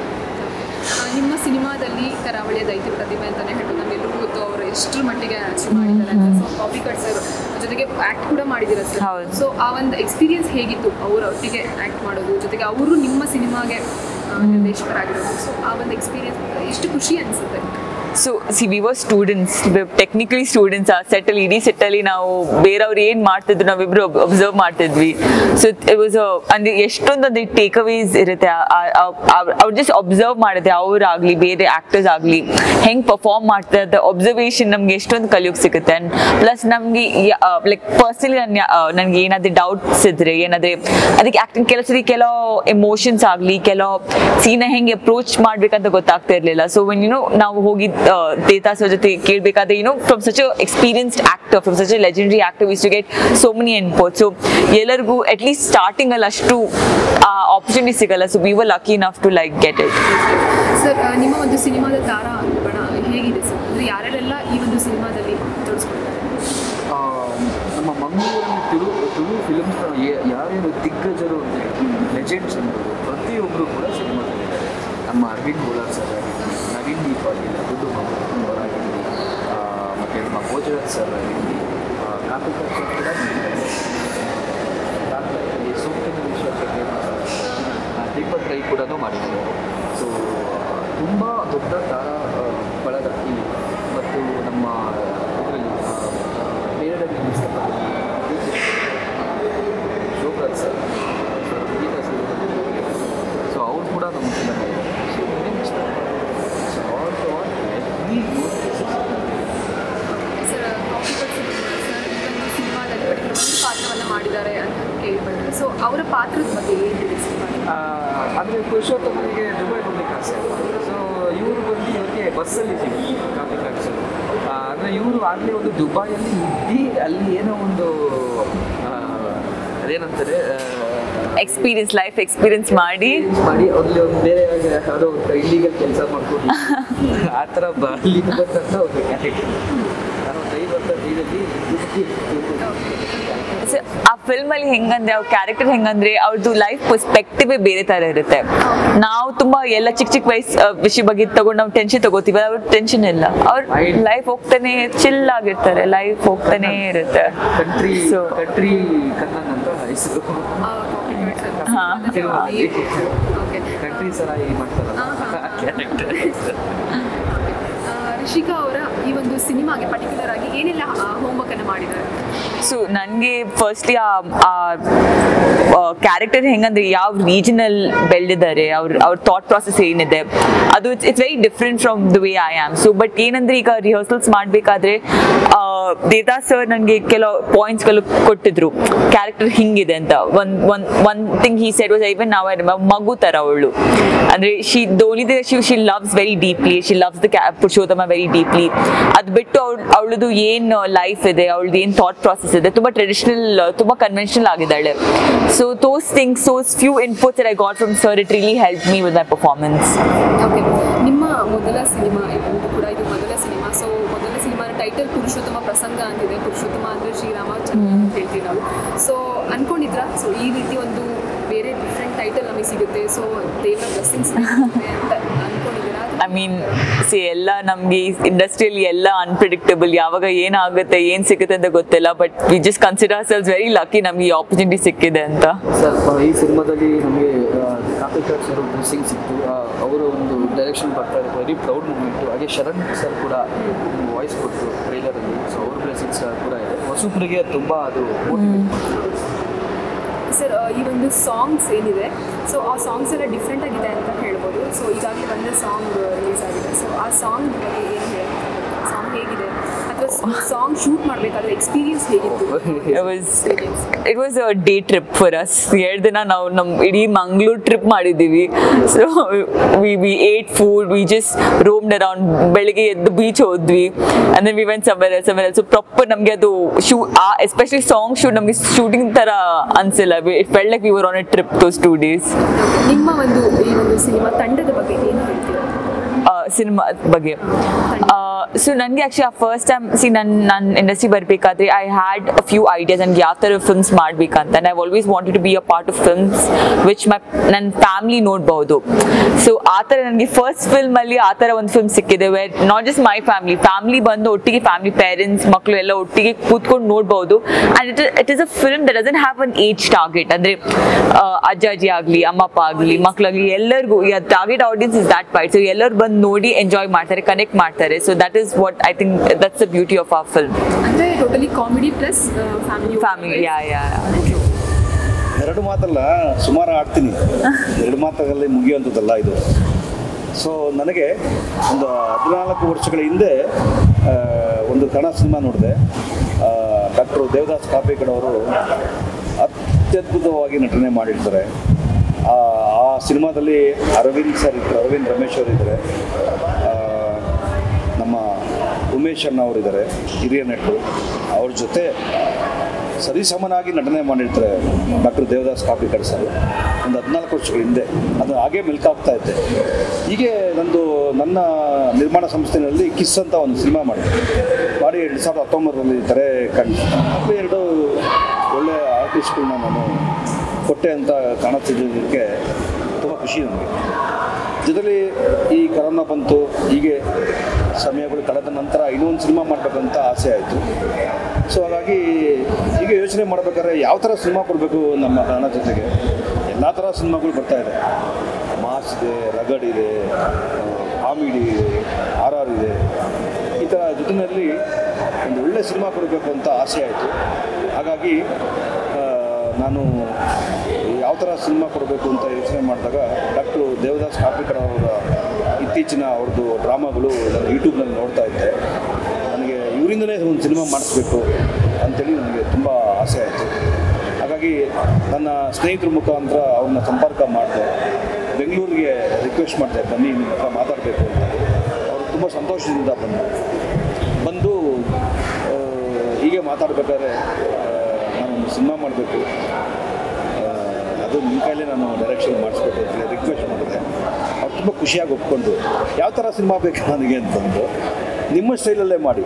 ಆ, ನಿಮ್ಮ ಸಿನಿಮಾದಲ್ಲಿ ಕರಾವಳಿಯ ದೈತ್ಯ ಪ್ರತಿಭೆ ಅಂತಾನೆ ಹೇಳ್ಬೋದು ನಮಗೆಲ್ಲರಿಗೂ ಗೊತ್ತು ಅವರು ಎಷ್ಟರ ಮಟ್ಟಿಗೆ ಅಚೀವ್ ಮಾಡಿದ್ದಾರೆ ಅಂತ ಸೊ ಕಾಪಿ ಕಟ್ ಸರ್ ಜೊತೆಗೆ ಆ್ಯಕ್ಟ್ ಕೂಡ ಮಾಡಿದ್ದೀರ ಸರ್ ಹೌದು. ಸೊ ಆ ಒಂದು ಎಕ್ಸ್ಪೀರಿಯನ್ಸ್ ಹೇಗಿತ್ತು ಅವ್ರ ಒಟ್ಟಿಗೆ ಆ್ಯಕ್ಟ್ ಮಾಡೋದು ಜೊತೆಗೆ ಅವರು ನಿಮ್ಮ ಸಿನಿಮಾಗೆ ಆ, ನಿರ್ದೇಶಕರಾಗಿರೋದು ಸೊ ಆ ಒಂದು ಎಕ್ಸ್ಪೀರಿಯನ್ಸ್ ಎಷ್ಟು ಖುಷಿ ಅನಿಸುತ್ತೆ so see we were students technically students ಆ ಸೆಟ್ಟಲ್ಲಿ ಇಡೀ ಸೆಟ್ಟಲ್ಲಿ ನಾವು ಬೇರೆಯವ್ರು ಏನು ಮಾಡ್ತಿದ್ರು ನಾವಿಬ್ರು ಅಬ್ಸರ್ವ್ ಮಾಡ್ತಿದ್ವಿ ಸೊ ಇಟ್ ವಾಸ್ ಅಂದ್ರೆ ಎಷ್ಟೊಂದು ಅದು ಟೇಕ್ ಅವೇಸ್ ಇರುತ್ತೆ ಅವ್ರು ಜಸ್ಟ್ ಅಬ್ಸರ್ವ್ ಮಾಡಿದೆ ಅವರಾಗ್ಲಿ ಬೇರೆ ಆಕ್ಟರ್ಸ್ ಆಗಲಿ ಹೆಂಗೆ ಪರ್ಫಾರ್ಮ್ ಮಾಡ್ತಾ ಇದ್ದ ಅಬ್ಸರ್ವೇಷನ್ ನಮ್ಗೆ ಎಷ್ಟೊಂದು ಕಲಿಯೋಕೆ ಸಿಗುತ್ತೆ ಆ್ಯಂಡ್ ಪ್ಲಸ್ ನಮಗೆ ಲೈಕ್ ಪರ್ಸನಲಿ ನನ್ನ ನನಗೆ ಏನಾದರೂ ಡೌಟ್ಸ್ ಇದ್ರೆ ಏನಾದ್ರೆ ಅದಕ್ಕೆ ಆಕ್ಟಿಂಗ್ ಕೆಲವು ಸರಿ ಕೆಲವು ಎಮೋಷನ್ಸ್ ಆಗಲಿ ಕೆಲವು ಸೀನ ಹೆಂಗೆ ಅಪ್ರೋಚ್ ಮಾಡ್ಬೇಕಂತ ಗೊತ್ತಾಗ್ತಾ ಇರಲಿಲ್ಲ ಸೊ ವೆನ್ ಯುನೋ ನಾವು ಹೋಗಿ ದೇತಾ ಸರ್ ಜೊತೆ ಕೇಳಬೇಕಾದ್ರೆ you know from such experienced actor from such legendary actor was to get so many input so ಎಲ್ಲರಿಗೂ ಅಟ್ ಲೀಸ್ಟ್ ಸ್ಟಾರ್ಟಿಂಗ್ ಅಲ್ಲಿ ಅಷ್ಟು ಆಪರ್ಚುನಿಟಿ ಸಿಗಲ್ಲ so we were lucky enough to like get it sir ಆ, ನಿಮ್ಮ ಒಂದು ಸಿನಿಮಾದ ತಾರಾ ಬಣ ಹೇಗಿದೆ ಸರ್ ಅಂದರೆ ಯಾರ್ಯಾರೆಲ್ಲ ಈ ಒಂದು ಸಿನಿಮಾದಲ್ಲಿ ತೋರಿಸ್ಕೊಳ್ತಾರೆ ಆ, ನಮ್ಮ ಮಂಗಳೂರಲ್ಲಿ ತುಳು ತುಳು ಫಿಲ್ಮ್ಸ್ನ ಯಾರ್ಯಾರು ದಿಗ್ಗಜರು ಲೆಜೆಂಡ್ಸ್ ಅನ್ನೋದು ಪ್ರತಿಯೊಬ್ಬರು ಕೂಡ ಸಿನಿಮಾದಲ್ಲಿದ್ದಾರೆ ನಮ್ಮ ಅರವಿಂದ್ ಬೋಲಾರ್ ಸರ್ ಆಗಿರಲಿ ನವೀನ್ ದೀಪ್ ಆಗಿಲ್ಲ ದುಡ್ಡು ಮಗು ಅವರಾಗಿರಲಿ ಮತ್ತು ನಮ್ಮ ಭೋಜರಾಜ್ ಸರ್ ಆಗಿರಲಿ ಕಾಪಿಕರ್ ಸರ್ ಕೂಡ ಮಾಡಿದ್ದಾರೆ ಸೂಕ್ತಿನ ವಿಷಯಕ್ಕೆ ಫೇಮಸ್ ದೀಪಕ್ ರೈ ಕೂಡ ಮಾಡಿದ್ದಾರೆ ಸೊ ತುಂಬ ದೊಡ್ಡ ತಾರಾ ಆ, ಬಳಗ ಇಲ್ಲಿ ಮತ್ತು ನಮ್ಮ ಇದರಲ್ಲಿ ಬೇರೆಡಲ್ಲಿ Shobhraj sir Geetha sir so ಅವ್ರು ಕೂಡ ನಮ್ಮ film so next so all to all every sir coffee sir ಈ ಒಂದು ಸಿನಿಮಾದಲ್ಲಿ particular ಒಂದು ಪಾತ್ರವನ್ನು ಮಾಡಿದ್ದಾರೆ ಅಂತ ಕೇಳ್ಪಟ್ಟೆ ಸೊ ಅವರ ಪಾತ್ರದ ಬಗ್ಗೆ ಏನಿದೆ ಸಿನಿಮಾ ಅಂದರೆ ಪುರುಷೋತ್ತಮನಿಗೆ ದುಬೈ ಹೋಗ್ಲಿಕ್ಕೆ ಆಸೆ ಸೊ ಇವರು ಬಂದು ಇವರಿಗೆ ಬಸ್ಸಲ್ಲಿ ಸಿಗುತ್ತೆ ಕಾಫಿ ಕಟ್ಸಲು ಅಂದರೆ ಇವರು ಆಗಲೇ ಒಂದು ದುಬೈಯಲ್ಲಿ ಇದ್ದು ಅಲ್ಲಿ ಏನೋ ಒಂದು ಆ, ಅದೇನಂತಾರೆ ಎಕ್ಸ್ಪೀರಿಯನ್ಸ್ ಲೈಫ್ ಎಕ್ಸ್ಪೀರಿಯನ್ಸ್ ಮಾಡಿ ಮಾಡಿ ಅಲ್ಲಿ ಒಂದು ಬೇರೆ ಯಾವುದೋ ಒಂದು ಇಲ್ಲಿಗಲ್ ಕೆಲಸ ಮಾಡ್ಕೊಂಡು ಆ ಥರ ಬ ಅಲ್ಲಿಗೆ ಬಂದಂಥ ಒಂದು ಕ್ಯಾರೆಕ್ಟರ್ ನಾನು ಒಂದು ಐದು ವರ್ಷ ಜೀವನದಲ್ಲಿ So, ಆ ಫಿಲ್ಮ್ ಅಲ್ಲಿ ಹೆಂಗಂದ್ರೆ ಅವ್ರ ಕ್ಯಾರೆಕ್ಟರ್ ಹೆಂಗಂದ್ರೆ ಅವ್ರದ್ದು ಲೈಫ್ ಪರ್ಸ್ಪೆಕ್ಟಿವ್ ಬೇರೆ ತರ ಇರುತ್ತೆ ನಾವು ತುಂಬಾ ಎಲ್ಲ ಚಿಕ್ಕ ಚಿಕ್ಕ ವಯಸ್ಸು ವಿಷಯ ಬಗ್ಗೆ ತಗೊಂಡು ನಾವು ಟೆನ್ಷನ್ ತಗೋತೀವಿ ಅವ್ರ ಟೆನ್ಷನ್ ಇಲ್ಲ ಅವ್ರ ಲೈಫ್ ಹೋಗ್ತಾನೆ ಚಿಲ್ ಆಗಿರ್ತಾರೆ ಲೈಫ್ ಹೋಗ್ತಾನೆ ಇರುತ್ತೆ ಕಂಟ್ರಿ So- ಕಂಟ್ರಿ ಕನ್ನನ್ ಅಂತ ಹೆಸರು ಕಾಫಿ ಹಾ. ಓಕೆ ಕಂಟ್ರಿ ಸರಾಯಿ ಮಾಡ್ತಾರಲ್ಲ ಹಾ, ಹಾ, ಹಾ. ಕ್ಯಾರೆಕ್ಟರ್ ರಿಷಿಕಾ ಅವರ ಈ ಒಂದು ಸಿನಿಮಾಗೆ ಪರ್ಟಿಕ್ಯುಲರ್ ಆಗಿ ಏನೆಲ್ಲ ಹೋಮ್ವರ್ಕ್ ಅನ್ನು ಮಾಡಿದ್ದಾರೆ ಸೊ ನನಗೆ ಫಸ್ಟ್ಲಿ ಆ ಕ್ಯಾರೆಕ್ಟರ್ ಹೆಂಗಂದ್ರೆ ಯಾವ ರೀಜನಲ್ ಬೆಳೆದಿದ್ದಾರೆ ಅವ್ರ ಅವ್ರ ಥಾಟ್ ಪ್ರಾಸೆಸ್ ಏನಿದೆ ಅದು it's it's very different from the way I am so but ಏನಂದ್ರೆ ಈಗ ರಿಹರ್ಸಲ್ಸ್ ಮಾಡಬೇಕಾದ್ರೆ ದೇವದಾಸ್ ಸರ್ ನನಗೆ ಕೆಲವು ಪಾಯಿಂಟ್ಸ್ಗಳು ಕೊಟ್ಟಿದ್ರು ಕ್ಯಾರೆಕ್ಟರ್ ಹಿಂಗಿದೆ ಅಂತ one one one thing he said was even ನಾವು ಮಗು ಥರ ಅವಳು ಅಂದರೆ ಶಿ ದೋನಿದೆ she she loves very deeply she loves the Purushottama very deeply ಅದು ಬಿಟ್ಟು ಅವಳು ಅವಳದು ಏನು ಲೈಫ್ ಇದೆ ಅವಳದು ಏನು ಥಾಟ್ ಪ್ರಾಸೆಸ್ ಇದೆ ತುಂಬ ಟ್ರೆಡಿಷನಲ್ ತುಂಬ ಕನ್ವೆನ್ಷನಲ್ ಆಗಿದ್ದಾಳೆ so those things so few inputs I got from sir it really help me with my performance okay ನಿಮ್ಮ ಮೊದಲ ಸಿನಿಮಾ ಇದು ಕೂಡ ಇದು ಮೊದಲ ಸಿನಿಮಾ ಸೊ ಮೊದಲ ಸಿನಿಮಾನ ಟೈಟಲ್ ಪುರುಷೋತ್ತಮ ಪ್ರಸಂಗ ಅಂತಿದೆ ಪುರುಷೋತ್ತಮ ಅಂದರೆ ಶ್ರೀರಾಮಚಂದ್ರ ಅಂತ ಹೇಳ್ತೀವಿ ನಾವು ಸೊ ಅನ್ಕೊಂಡಿದ್ರಾ ಸೊ ಈ ರೀತಿ ಒಂದು ಬೇರೆ ಡಿಫ್ರೆಂಟ್ ಟೈಟಲ್ ನಮಗೆ ಸಿಗುತ್ತೆ ಸೊ ದೇವರ ಬ್ಲೆಸ್ಸಿಂಗ್ಸ್ ಅಂತ ಅನ್ಕೊಂಡಿದ್ದೀರಾ ಐ ಮೀನ್ ಸಿ ಎಲ್ಲ ನಮಗೆ ಇಂಡಸ್ಟ್ರಿಯಲ್ಲಿ ಎಲ್ಲ ಅನ್ಪ್ರಿಡಿಕ್ಟಬಲ್ ಯಾವಾಗ ಏನಾಗುತ್ತೆ ಏನು ಸಿಗುತ್ತೆ ಅಂತ ಗೊತ್ತಿಲ್ಲ but we just consider selves very lucky ನಮಗೆ ಈ ಆಪರ್ಚುನಿಟಿ ಸಿಕ್ಕಿದೆ ಅಂತ ಸರ್ ಈ ಸಿನಿಮಾದಲ್ಲಿ ನಮಗೆ ಕಾಪಿಕಾರ್ ಸರ್ ಡ್ರೆಸ್ಸಿಂಗ್ ಸಿಕ್ತು ಅವರು ಒಂದು ಡೈರೆಕ್ಷನ್ ಬರ್ತಾ ಇದೆ ವೆರಿ ಪ್ರೌಡ್ ಮೂಮೆಂಟು ಹಾಗೆ ಶರಣ್ ಸರ್ ಕೂಡ ವಾಯ್ಸ್ ಕೊಟ್ಟರು ಟ್ರೈಲರಲ್ಲಿ ಸೊ ಅವ್ರ ಬ್ಲೆಸ್ಸಿಂಗ್ಸ್ ಕೂಡ ಇದೆ ಹೊಸಬ್ರಿಗೆ ತುಂಬ ಅದು ಸರ್ ಈ ಒಂದು ಸಾಂಗ್ಸ್ ಏನಿದೆ ಸೊ ಆ ಸಾಂಗ್ಸ್ ಎಲ್ಲ ಡಿಫ್ರೆಂಟ್ ಆಗಿದೆ ಅಂತ ಹೇಳ್ಬೋದು ಸೊ ಈಗಾಗಲೇ ಒಂದು ಸಾಂಗ್ ರಿಲೀಸ್ ಆಗಿದೆ ಸೊ ಆ ಸಾಂಗ್ ಬಗ್ಗೆ ಏನು ಹೇಳ್ತಾರೆ ಸಾಂಗ್ ಹೇಗಿದೆ ಅಥವಾ ಸಾಂಗ್ ಶೂಟ್ ಮಾಡಬೇಕಾದ್ರೆ ಎಕ್ಸ್ಪೀರಿಯನ್ಸ್ ಹೇಗಿತ್ತು It was it was a day trip for us. ಎರಡು ದಿನ ನಾವು ನಮ್ಮ ಇಡೀ ಮಂಗ್ಳೂರ್ ಟ್ರಿಪ್ ಮಾಡಿದ್ದೀವಿ so we we ate food we just roamed around ಬೆಳಿಗ್ಗೆ ಎದ್ದು ಬೀಚ್ ಹೋದ್ವಿ and then we went summer summer so proper ನಮಗೆ ಅದು ಶೂ ಆ ಎಸ್ಪೆಷಲಿ ಸಾಂಗ್ ಶೂಟ್ ನಮಗೆ ಶೂಟಿಂಗ್ ಥರ ಅನ್ಸಿಲ್ಲ it felt like we were on a trip those two days ನಿಮ್ಮ ಒಂದು ಈ ಒಂದು ಸಿನಿಮಾ ತಂಡದ ಬಗ್ಗೆ ಏನು ಹೇಳ್ತೀರಾ ಸಿನಿಮಾ ಬಗ್ಗೆ ಸೊ ನನಗೆ ಆ್ಯಕ್ಚುಲಿ ಆ ಫಸ್ಟ್ ಟೈಮ್ ಸಿ ನನ್ನ ನನ್ನ ಇಂಡಸ್ಟ್ರಿ ಬರಬೇಕಾದ್ರೆ I had a few ideas ನನಗೆ ಯಾವ ಥರ ಫಿಲ್ಮ್ಸ್ ಮಾಡಬೇಕಂತ I always wanted to be a part of films which my ನನ್ನ ಫ್ಯಾಮ್ಲಿ ನೋಡ್ಬೋದು ಸೊ ಆ ಥರ ನನಗೆ ಫಸ್ಟ್ ಫಿಲ್ಮಲ್ಲಿ ಆ ಥರ ಒಂದು ಫಿಲ್ಮ್ ಸಿಕ್ಕಿದೆ where not just my family family ಬಂದು ಒಟ್ಟಿಗೆ ಫ್ಯಾಮ್ಲಿ ಪೇರೆಂಟ್ಸ್ ಮಕ್ಕಳು ಎಲ್ಲ ಒಟ್ಟಿಗೆ ಕೂತ್ಕೊಂಡು ನೋಡ್ಬೋದು and it it is a film that doesn't have an age target ಅಂದರೆ ಅಜ್ಜ ಅಜ್ಜಿ ಆಗಲಿ ಅಮ್ಮಪ್ಪ ಆಗಲಿ ಮಕ್ಕಳಾಗಲಿ ಎಲ್ಲರಿಗೂ target audience is that part so ಎಲ್ಲರೂ ಬಂದು ನೋಡಿ ಎಂಜಾಯ್ ಮಾಡ್ತಾರೆ ಕನೆಕ್ಟ್ ಮಾಡ್ತಾರೆ so that is what I think that's the beauty of our film ಅಂದರೆ totally comedy plus family family ಯಾ ಯಾ ಎರಡು ಮಾತಲ್ಲ ಸುಮಾರು ಆಡ್ತೀನಿ ಎರಡು ಮಾತಲ್ಲಿ ಮುಗಿಯುವಂಥದ್ದಲ್ಲ ಇದು ಸೊ ನನಗೆ ಒಂದು ಹದಿನಾಲ್ಕು ವರ್ಷಗಳ ಹಿಂದೆ ಆ, ಒಂದು ಕನ್ನಡ ಸಿನಿಮಾ ನೋಡಿದೆ ಡಾಕ್ಟರ್ ದೇವದಾಸ್ ಕಾಪೇಕರ್ ಅವರು ಅತ್ಯದ್ಭುತವಾಗಿ ನಟನೆ ಮಾಡಿರ್ತಾರೆ ಆ ಆ ಸಿನಿಮಾದಲ್ಲಿ ಅರವಿಂದ್ ಸರ್ ಇದ್ದಾರೆ ಅರವಿಂದ್ ರಮೇಶ್ ಅವರು ಇದ್ದಾರೆ ಆ, ನಮ್ಮ ಉಮೇಶ್ ಅಣ್ಣ ಅವರಿದ್ದಾರೆ ಹಿರಿಯ ನಟರು ಅವ್ರ ಜೊತೆ ಸರಿಸಮನಾಗಿ ನಟನೆ ಮಾಡಿರ್ತಾರೆ ಡಾಕ್ಟರ್ ದೇವದಾಸ್ ಕಾಪಿಕರ್ ಸರ್ ಒಂದು ಹದಿನಾಲ್ಕು ವರ್ಷಗಳ ಹಿಂದೆ ಅದು ಹಾಗೇ ಮೆಲ್ಕಾಗ್ತಾ ಇದ್ದೆ ಹೀಗೆ ನಂದು ನನ್ನ ನಿರ್ಮಾಣ ಸಂಸ್ಥೆಯಲ್ಲಿ ಕಿಸ್ ಅಂತ ಒಂದು ಸಿನಿಮಾ ಮಾಡಿದೆ ಮಾಡಿ ಎರಡು ಸಾವಿರದ ಹತ್ತೊಂಬತ್ತರಲ್ಲಿ ತೆರೆ ಕಂಡು ಎರಡು ಒಳ್ಳೆ ಆರ್ಟಿಸ್ಟ್ಗಳನ್ನ ನಾನು ಕೊಟ್ಟೆ ಅಂತ ಕಾಣುತ್ತಿದ್ದಕ್ಕೆ ತುಂಬ ಖುಷಿ ನನಗೆ ಜೊತೆಲಿ ಈ ಕರೋನಾ ಬಂತು ಹೀಗೆ ಸಮಯಗಳು ಕಳೆದ ನಂತರ ಇನ್ನೊಂದು ಸಿನಿಮಾ ಮಾಡಬೇಕಂತ ಆಸೆ ಆಯಿತು ಸೊ ಹಾಗಾಗಿ ಹೀಗೆ ಯೋಚನೆ ಮಾಡಬೇಕಾದ್ರೆ ಯಾವ ಥರ ಸಿನಿಮಾ ಕೊಡಬೇಕು ನಮ್ಮ ಕನ್ನಡ ಜೊತೆಗೆ ಎಲ್ಲ ಥರ ಸಿನಿಮಾಗಳು ಬರ್ತಾ ಇದೆ ಮಾಸ್ ಇದೆ ರಗಡ್ ಇದೆ ಕಾಮಿಡಿ ಇದೆ ಆರ್ ಆರ್ ಇದೆ ಈ ಥರ ಜೊತೆಯಲ್ಲಿ ಒಂದು ಒಳ್ಳೆ ಸಿನಿಮಾ ಕೊಡಬೇಕು ಅಂತ ಆಸೆ ಆಯಿತು ಹಾಗಾಗಿ ಆ, ನಾನು ಯಾವ ಥರ ಸಿನಿಮಾ ಕೊಡಬೇಕು ಅಂತ ಯೋಚನೆ ಮಾಡಿದಾಗ ಡಾಕ್ಟ್ರು ದೇವದಾಸ್ ಕಾಪಿಕರ್ ಅವರ ಇತ್ತೀಚಿನ ಅವ್ರದ್ದು ಡ್ರಾಮಾಗಳು ನಾನು ಯೂಟ್ಯೂಬ್ನಲ್ಲಿ ನೋಡ್ತಾ ಇದ್ದೆ ನನಗೆ ಇವರಿಂದಲೇ ಒಂದು ಸಿನಿಮಾ ಮಾಡಿಸ್ಬೇಕು ಅಂತೇಳಿ ನನಗೆ ತುಂಬ ಆಸೆ ಆಯಿತು ಹಾಗಾಗಿ ನನ್ನ ಸ್ನೇಹಿತರ ಮುಖಾಂತರ ಅವ್ರನ್ನ ಸಂಪರ್ಕ ಮಾಡಿದೆ ಬೆಂಗಳೂರಿಗೆ ರಿಕ್ವೆಸ್ಟ್ ಮಾಡಿದೆ ಬನ್ನಿ ನಿಮ್ಮ ಹತ್ರ ಮಾತಾಡಬೇಕು ಅಂತ ಅವರು ತುಂಬ ಸಂತೋಷದಿಂದ ಬಂದರು ಬಂದು ಆ, ಹೀಗೆ ಮಾತಾಡ್ಬೇಕಾದ್ರೆ ನಾನೊಂದು ಸಿನಿಮಾ ಮಾಡಬೇಕು ಅದು ನಿಮ್ಮ ಕೈಲೇ ನಾನು ಡೈರೆಕ್ಷನ್ ಮಾಡಿಸ್ಬೇಕು ಅಂತ ರಿಕ್ವೆಸ್ಟ್ ಮಾಡಿದೆ ಅವ್ರು ತುಂಬ ಖುಷಿಯಾಗಿ ಒಪ್ಕೊಂಡು ಯಾವ ಥರ ಸಿನಿಮಾ ಬೇಕು ನನಗೆ ಅಂತಂದು ನಿಮ್ಮ ಸ್ಟೈಲಲ್ಲೇ ಮಾಡಿ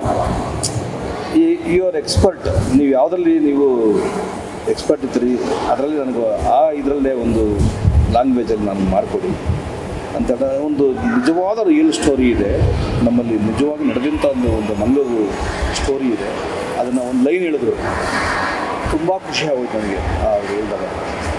ಈ ಯು ಆರ್ ಎಕ್ಸ್ಪರ್ಟ್ ನೀವು ಯಾವುದರಲ್ಲಿ ನೀವು ಎಕ್ಸ್ಪರ್ಟ್ ಇದ್ದೀರಿ ಅದರಲ್ಲಿ ನನಗೆ ಆ ಇದರಲ್ಲೇ ಒಂದು ಲ್ಯಾಂಗ್ವೇಜಲ್ಲಿ ನಾನು ಮಾಡಿಕೊಡಿ ಅಂತ ಒಂದು ನಿಜವಾದ ರಿಯಲ್ ಸ್ಟೋರಿ ಇದೆ ನಮ್ಮಲ್ಲಿ ನಿಜವಾಗಿ ನಡೆದಂಥ ಒಂದು ಒಂದು ಮಂಗಳೂರು ಸ್ಟೋರಿ ಇದೆ ಅದನ್ನು ಒಂದು ಲೈನ್ ಹೇಳಿದ್ರು ತುಂಬ ಖುಷಿ ಆಗೋಯ್ತು ನನಗೆ ಆ ಅವ್ರು ಹೇಳಿದಾಗ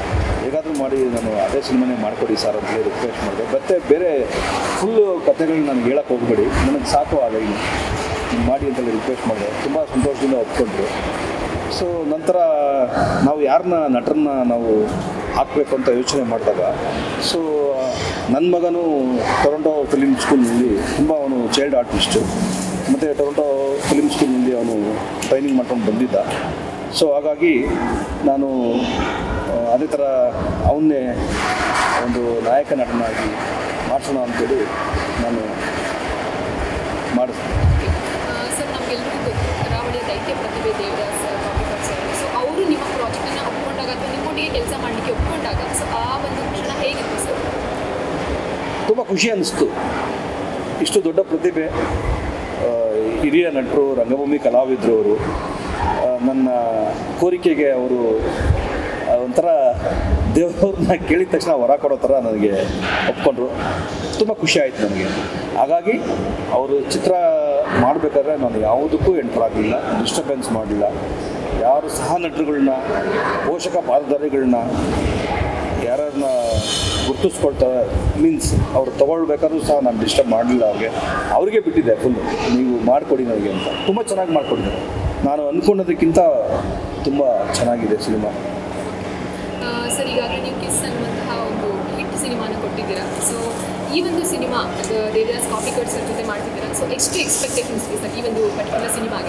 ಹೇಗಾದರೂ ಮಾಡಿ ನಾನು ಅದೇ ಸಿನಿಮಾನೇ ಮಾಡಿಕೊಡಿ ಸರ್ ಅಂತ ಹೇಳಿ ರಿಕ್ವೆಸ್ಟ್ ಮಾಡಿದೆ ಮತ್ತೆ ಬೇರೆ ಫುಲ್ಲು ಕಥೆಗಳನ್ನ ನನಗೆ ಹೇಳಕ್ಕೆ ಹೋಗಬೇಡಿ ನನಗೆ ಸಾಕು ಆಗ ಇನ್ನು ನೀವು ಮಾಡಿ ಅಂತೇಳಿ ರಿಕ್ವೆಸ್ಟ್ ಮಾಡಿದೆ ತುಂಬ ಸಂತೋಷದಿಂದ ಒಪ್ಕೊಂಡ್ರು ಸೊ ನಂತರ ನಾವು ಯಾರನ್ನ ನಟರನ್ನ ನಾವು ಹಾಕಬೇಕು ಅಂತ ಯೋಚನೆ ಮಾಡಿದಾಗ ಸೊ ನನ್ನ ಮಗನು ಟೊರೊಂಟೊ ಫಿಲಿಮ್ ಸ್ಕೂಲ್ನಲ್ಲಿ ತುಂಬ ಅವನು ಚೈಲ್ಡ್ ಆರ್ಟಿಸ್ಟು ಮತ್ತು ಟೊರೊಂಟೊ ಫಿಲಿಮ್ ಸ್ಕೂಲ್ನಲ್ಲಿ ಅವನು ಟ್ರೈನಿಂಗ್ ಮಾಡ್ಕೊಂಡು ಬಂದಿದ್ದ ಸೊ ಹಾಗಾಗಿ ನಾನು ಆ, ಅದೇ ಥರ ಅವನ್ನೇ ಒಂದು ನಾಯಕ ನಟನಾಗಿ ಮಾಡಿಸೋಣ ಅಂತೇಳಿ ನಾನು ಮಾಡಿಸ್ತೀನಿ ಸರ್ ನಮಗೆಲ್ಲರಿಗೂ ಗೊತ್ತು ಕರಾವಳಿಯ ದೈತ್ಯ ಪ್ರತಿಭೆ ದೇವದಾಸ್ ಕಾಪಿಕರ್ ಸರ್ ಸೊ ಅವರು ನಿಮ್ಮ ಪ್ರಾಜೆಕ್ಟನ್ನು ಒಪ್ಕೊಂಡಾಗ ಅಥವಾ ನಿಮ್ಮೊಟ್ಟಿಗೆ ಕೆಲಸ ಮಾಡಲಿಕ್ಕೆ ಒಪ್ಕೊಂಡಾಗ ಸೊ ಆ ಒಂದು ಕ್ಷಣ ಹೇಗಿತ್ತು ಸರ್ ತುಂಬ ಖುಷಿ ಅನ್ನಿಸ್ತು ಇಷ್ಟು ದೊಡ್ಡ ಪ್ರತಿಭೆ ಆ, ಹಿರಿಯ ನಟರು ರಂಗಭೂಮಿ ಕಲಾವಿದರು ಅವರು ಆ, ನನ್ನ ಕೋರಿಕೆಗೆ ಅವರು ಆ, ಒಂಥರ ದೇವ್ರನ್ನ ಕೇಳಿದ ತಕ್ಷಣ ವರ ಕೊಡೋ ಥರ ನನಗೆ ಒಪ್ಕೊಂಡ್ರು ತುಂಬ ಖುಷಿ ಆಯಿತು ನನಗೆ ಹಾಗಾಗಿ ಅವರು ಚಿತ್ರ ಮಾಡಬೇಕಾದ್ರೆ ನಾನು ಯಾವುದಕ್ಕೂ ಎಂಟರ್ ಆಗಲಿಲ್ಲ ಡಿಸ್ಟರ್ಬೆನ್ಸ್ ಮಾಡಲಿಲ್ಲ ಯಾರು ಸಹ ನಟರುಗಳನ್ನ ಪೋಷಕ ಪಾತ್ರಧಾರಿಗಳನ್ನ ಯಾರನ್ನ ಗುರ್ತಿಸ್ಕೊಳ್ತಾರೆ ಮೀನ್ಸ್ ಅವ್ರು ತೊಗೊಳ್ಬೇಕಾದ್ರೂ ಸಹ ನಾನು ಡಿಸ್ಟರ್ಬ್ ಮಾಡಲಿಲ್ಲ ಅವ್ರಿಗೆ ಅವ್ರಿಗೆ ಬಿಟ್ಟಿದ್ದೆ ಫುಲ್ಲು ನೀವು ಮಾಡಿಕೊಡಿ ನನಗೆ ಅಂತ ತುಂಬ ಚೆನ್ನಾಗಿ ಮಾಡಿಕೊಟ್ಟಿದ್ದಾರೆ ನಾನು ಅಂದ್ಕೊಂಡೋದಕ್ಕಿಂತ ತುಂಬ ಚೆನ್ನಾಗಿದೆ ಸಿನಿಮಾ ಆ, ಸರ್ ಈಗಾಗಲೇ ನೀವು ಕಿಸ್ ಅನ್ನುವಂತಹ ಒಂದು ಹಿಟ್ ಸಿನಿಮಾನ ಕೊಟ್ಟಿದ್ದೀರಾ ಸೊ ಈ ಒಂದು ಸಿನಿಮಾ ದೇವದಾಸ್ ಕಾಪಿಕರ್ ಸರ್ ಜೊತೆ ಮಾಡ್ತಿದ್ದೀರಾ ಸೊ ಎಷ್ಟು ಎಕ್ಸ್ಪೆಕ್ಟೇಷನ್ಸ್ ಇದೆ ಸರ್ ಈ ಒಂದು ಪರ್ಟಿಕ್ಯುಲರ್ ಸಿನಿಮಾಗೆ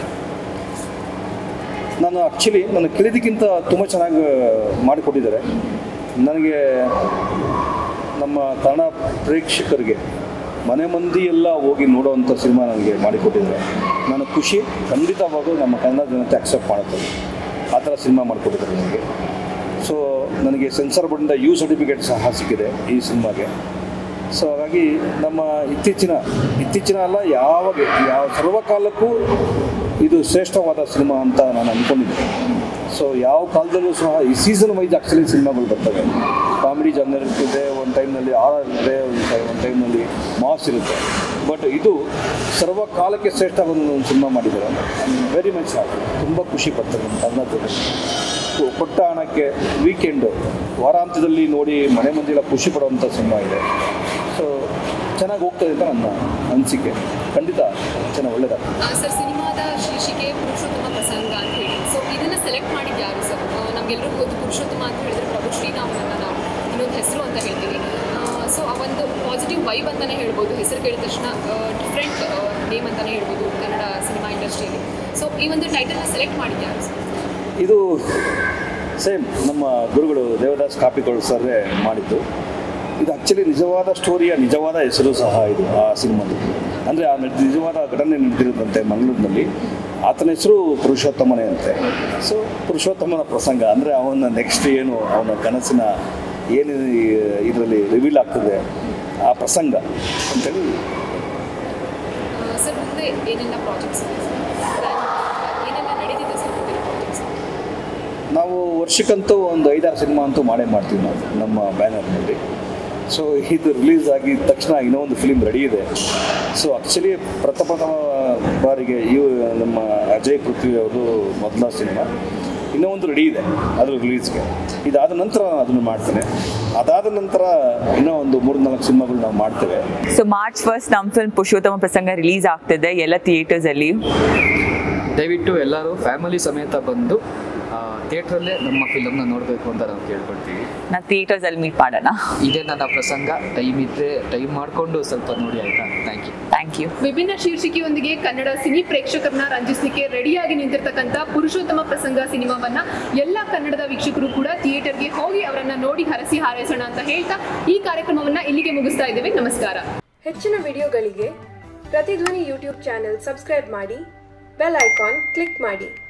ನಾನು ಆ್ಯಕ್ಚುಲಿ ನಾನು ಕೇಳಿದ್ದಕ್ಕಿಂತ ತುಂಬ ಚೆನ್ನಾಗಿ ಮಾಡಿಕೊಟ್ಟಿದ್ದಾರೆ ನನಗೆ ನಮ್ಮ ಕನ್ನಡ ಪ್ರೇಕ್ಷಕರಿಗೆ ಮನೆ ಮಂದಿ ಎಲ್ಲ ಹೋಗಿ ನೋಡೋವಂಥ ಸಿನಿಮಾ ನನಗೆ ಮಾಡಿಕೊಟ್ಟಿದ್ದಾರೆ ನಾನು ಖುಷಿ ಖಂಡಿತವಾಗೂ ನಮ್ಮ ಕನ್ನಡ ಜನತೆ ಅಕ್ಸೆಪ್ಟ್ ಮಾಡುತ್ತೆ ಆ ಥರ ಸಿನಿಮಾ ಮಾಡಿಕೊಟ್ಟಿದ್ದಾರೆ ನನಗೆ ಸೊ ನನಗೆ ಸೆನ್ಸರ್ ಬೋರ್ಡಿಂದ ಯು ಸರ್ಟಿಫಿಕೇಟ್ ಸಹ ಸಿಕ್ಕಿದೆ ಈ ಸಿನಿಮಾಗೆ ಸೊ ಹಾಗಾಗಿ ನಮ್ಮ ಇತ್ತೀಚಿನ ಇತ್ತೀಚಿನ ಅಲ್ಲ ಯಾವಾಗ ಯಾವ ಸರ್ವಕಾಲಕ್ಕೂ ಇದು ಶ್ರೇಷ್ಠವಾದ ಸಿನಿಮಾ ಅಂತ ನಾನು ಅಂದ್ಕೊಂಡಿದ್ದೆ ಸೊ ಯಾವ ಕಾಲದಲ್ಲೂ ಸಹ ಈ ಸೀಸನ್ ವೈಸ್ ಆ್ಯಕ್ಚುಲಿ ಸಿನಿಮಾಗಳು ಬರ್ತವೆ ಕಾಮಿಡಿ ಜನರ್ ಇರ್ತದೆ ಒಂದು ಟೈಮ್ನಲ್ಲಿ ಆರ್ ಇರುತ್ತೆ ಒಂದು ಟೈಮ್ನಲ್ಲಿ ಮಾಸ್ ಇರುತ್ತೆ ಬಟ್ ಇದು ಸರ್ವಕಾಲಕ್ಕೆ ಶ್ರೇಷ್ಠವಾದ ಒಂದು ಸಿನಿಮಾ ಮಾಡಿದ್ದಾರೆ ವೆರಿ ಮಚ್ ಹ್ಯಾಪಿ ತುಂಬ ಖುಷಿ ಪಡ್ತಾರೆ ನಮ್ಮ ಕನ್ನಡದಲ್ಲಿ ಕೊ- ಕೊಟ್ಟ ಹಣಕ್ಕೆ ವೀಕೆಂಡು ವಾರಾಂತ್ಯದಲ್ಲಿ ನೋಡಿ ಮನೆ ಮಂದಿಲ್ಲ ಖುಷಿ ಪಡುವಂಥ ಸಿನಿಮಾ ಇದೆ ಸೊ ಚೆನ್ನಾಗಿ ಹೋಗ್ತದೆ ಅಂತ ನನ್ನ ಅನಿಸಿಕೆ ಖಂಡಿತ ಚೆನ್ನಾಗಿ ಒಳ್ಳೆಯದಾಗ್ತದೆ ಆ, ಸರ್ ಸಿನಿಮಾದ ಶೀರ್ಷಿಕೆ ಪುರುಷೋತ್ತಮ ಪ್ರಸಂಗ ಅಂತ ಹೇಳಿ ಸೊ ಇದನ್ನ ಸೆಲೆಕ್ಟ್ ಮಾಡಿದ್ದು ಯಾರು ಸರ್ ನಮಗೆಲ್ಲರಿಗೂ ಗೊತ್ತು ಪುರುಷೋತ್ತಮ ಅಂತ ಹೇಳಿದ್ರೆ ಪ್ರಭು ಶ್ರೀರಾಮನನ್ನ ನಾವು ಇನ್ನೊಂದು ಹೆಸರು ಅಂತ ಹೇಳ್ತೀವಿ ಸೊ ಆ ಒಂದು ಪಾಸಿಟಿವ್ ವೈಬ್ ಅಂತಲೇ ಹೇಳ್ಬೋದು ಹೆಸರು ಕೇಳಿದ ತಕ್ಷಣ ಡಿಫ್ರೆಂಟ್ ನೇಮ್ ಅಂತಲೇ ಹೇಳ್ಬೋದು ಕನ್ನಡ ಸಿನಿಮಾ ಇಂಡಸ್ಟ್ರಿಯಲ್ಲಿ ಸೊ ಈ ಒಂದು ಟೈಟಲ್ನ ಸೆಲೆಕ್ಟ್ ಮಾಡಿದ್ದು ಯಾರು ಸರ್ ಇದು ಸೇಮ್ ನಮ್ಮ ಗುರುಗಳು ದೇವದಾಸ್ ಕಾಪಿಗಳು ಸರ್ರೇ ಮಾಡಿದ್ದು ಇದು ಆ್ಯಕ್ಚುಲಿ ನಿಜವಾದ ಸ್ಟೋರಿಯ ನಿಜವಾದ ಹೆಸರು ಸಹ ಇದು ಆ ಸಿನಿಮಾದು ಅಂದರೆ ಆ ನಡ್- ನಿಜವಾದ ಘಟನೆ ನಡೆದಿರೋದಂತೆ ಮಂಗಳೂರಿನಲ್ಲಿ ಆತನ ಹೆಸರು ಪುರುಷೋತ್ತಮನೇ ಅಂತೆ ಸೊ ಪುರುಷೋತ್ತಮನ ಪ್ರಸಂಗ ಅಂದರೆ ಅವನ ನೆಕ್ಸ್ಟ್ ಏನು ಅವನ ಕನಸಿನ ಏನು ಇದರಲ್ಲಿ ರಿವೀಲ್ ಆಗ್ತದೆ ಆ ಪ್ರಸಂಗ ಅಂತೇಳಿ ಸರ್ ಮುಂದೆ ಏನೆಲ್ಲ ಪ್ರಾಜೆಕ್ಟ್ಸ್ ಇದೆ ಸರ್ ಏನೆಲ್ಲ ನಡೀತಿದೆ ಸರ್ ಮುಂದಿನ ಪ್ರಾಜೆಕ್ಟ್ಸ್ ನಾವು ವರ್ಷಕ್ಕಂತೂ ಒಂದು ಐದಾರು ಸಿನಿಮಾ ಅಂತೂ ಮಾಡೇ ಮಾಡ್ತೀವಿ ನಾವು ನಮ್ಮ ಬ್ಯಾನರ್ನಲ್ಲಿ ಸೊ ಇದು ರಿಲೀಸ್ ಆಗಿದ ತಕ್ಷಣ ಇನ್ನೂ ಒಂದು ಫಿಲಿಮ್ ರೆಡಿ ಇದೆ ಸೊ ಆ್ಯಕ್ಚುಲಿ ಪ್ರಥಮ ಬಾರಿಗೆ ಇವು ನಮ್ಮ ಅಜಯ್ ಪೃಥ್ವಿ ಅವರು ಮೊದಲ ಸಿನಿಮಾ ಇನ್ನೂ ಒಂದು ರೆಡಿ ಇದೆ ಅದ್ರ ರಿಲೀಸ್ಗೆ ಇದಾದ ನಂತರ ನಾನು ಅದನ್ನು ಮಾಡ್ತೇನೆ ಅದಾದ ನಂತರ ಇನ್ನೂ ಒಂದು ಮೂರು ನಾಲ್ಕು ಸಿನಿಮಾಗಳು ನಾವು ಮಾಡ್ತೇವೆ ಸೊ ಮಾರ್ಚ್ ಫಸ್ಟ್ ನಮ್ಮ ಫಿಲ್ಮ್ ಪುರುಷೋತ್ತಮ ಪ್ರಸಂಗ ರಿಲೀಸ್ ಆಗ್ತಿದೆ ಎಲ್ಲ ಥಿಯೇಟರ್ಸ್ ಅಲ್ಲಿ ದಯವಿಟ್ಟು ಎಲ್ಲರೂ ಫ್ಯಾಮಿಲಿ ಸಮೇತ ಬಂದು ಥಿಯೇಟ್ರಲ್ಲೇ ನಮ್ಮ ಫಿಲಮ್ನ ನೋಡಬೇಕು ಅಂತ ನಾವು ಕೇಳ್ಕೊಳ್ತೀವಿ ನಾ ಥಿಯೇಟರ್ಸ್ ಅಲ್ಲಿ ಮೀಟ್ ಮಾಡೋಣ ಇದೇ ನನ್ನ ಪ್ರಸಂಗ ಟೈಮ್ ಇದ್ದರೆ ಟೈಮ್ ಮಾಡಿಕೊಂಡು ಸ್ವಲ್ಪ ನೋಡಿ ಆಯಿತಾ ಥ್ಯಾಂಕ್ ಯು ಥ್ಯಾಂಕ್ ಯು ವಿಭಿನ್ನ ಶೀರ್ಷಿಕೆಯೊಂದಿಗೆ ಕನ್ನಡ ಸಿನಿ ಪ್ರೇಕ್ಷಕರನ್ನ ರಂಜಿಸಲಿಕ್ಕೆ ರೆಡಿಯಾಗಿ ನಿಂತಿರ್ತಕ್ಕಂಥ ಪುರುಷೋತ್ತಮ ಪ್ರಸಂಗ ಸಿನಿಮಾವನ್ನ ಎಲ್ಲ ಕನ್ನಡದ ವೀಕ್ಷಕರು ಕೂಡ ಥಿಯೇಟರ್ಗೆ ಹೋಗಿ ಅವರನ್ನ ನೋಡಿ ಹರಸಿ ಹಾರೈಸೋಣ ಅಂತ ಹೇಳ್ತಾ ಈ ಕಾರ್ಯಕ್ರಮವನ್ನ ಇಲ್ಲಿಗೆ ಮುಗಿಸ್ತಾ ಇದ್ದೇವೆ ನಮಸ್ಕಾರ ಹೆಚ್ಚಿನ ವಿಡಿಯೋಗಳಿಗೆ ಪ್ರತಿಧ್ವನಿ ಯೂಟ್ಯೂಬ್ ಚಾನೆಲ್ ಸಬ್ಸ್ಕ್ರೈಬ್ ಮಾಡಿ ಬೆಲ್ ಐಕಾನ್ ಕ್ಲಿಕ್ ಮಾಡಿ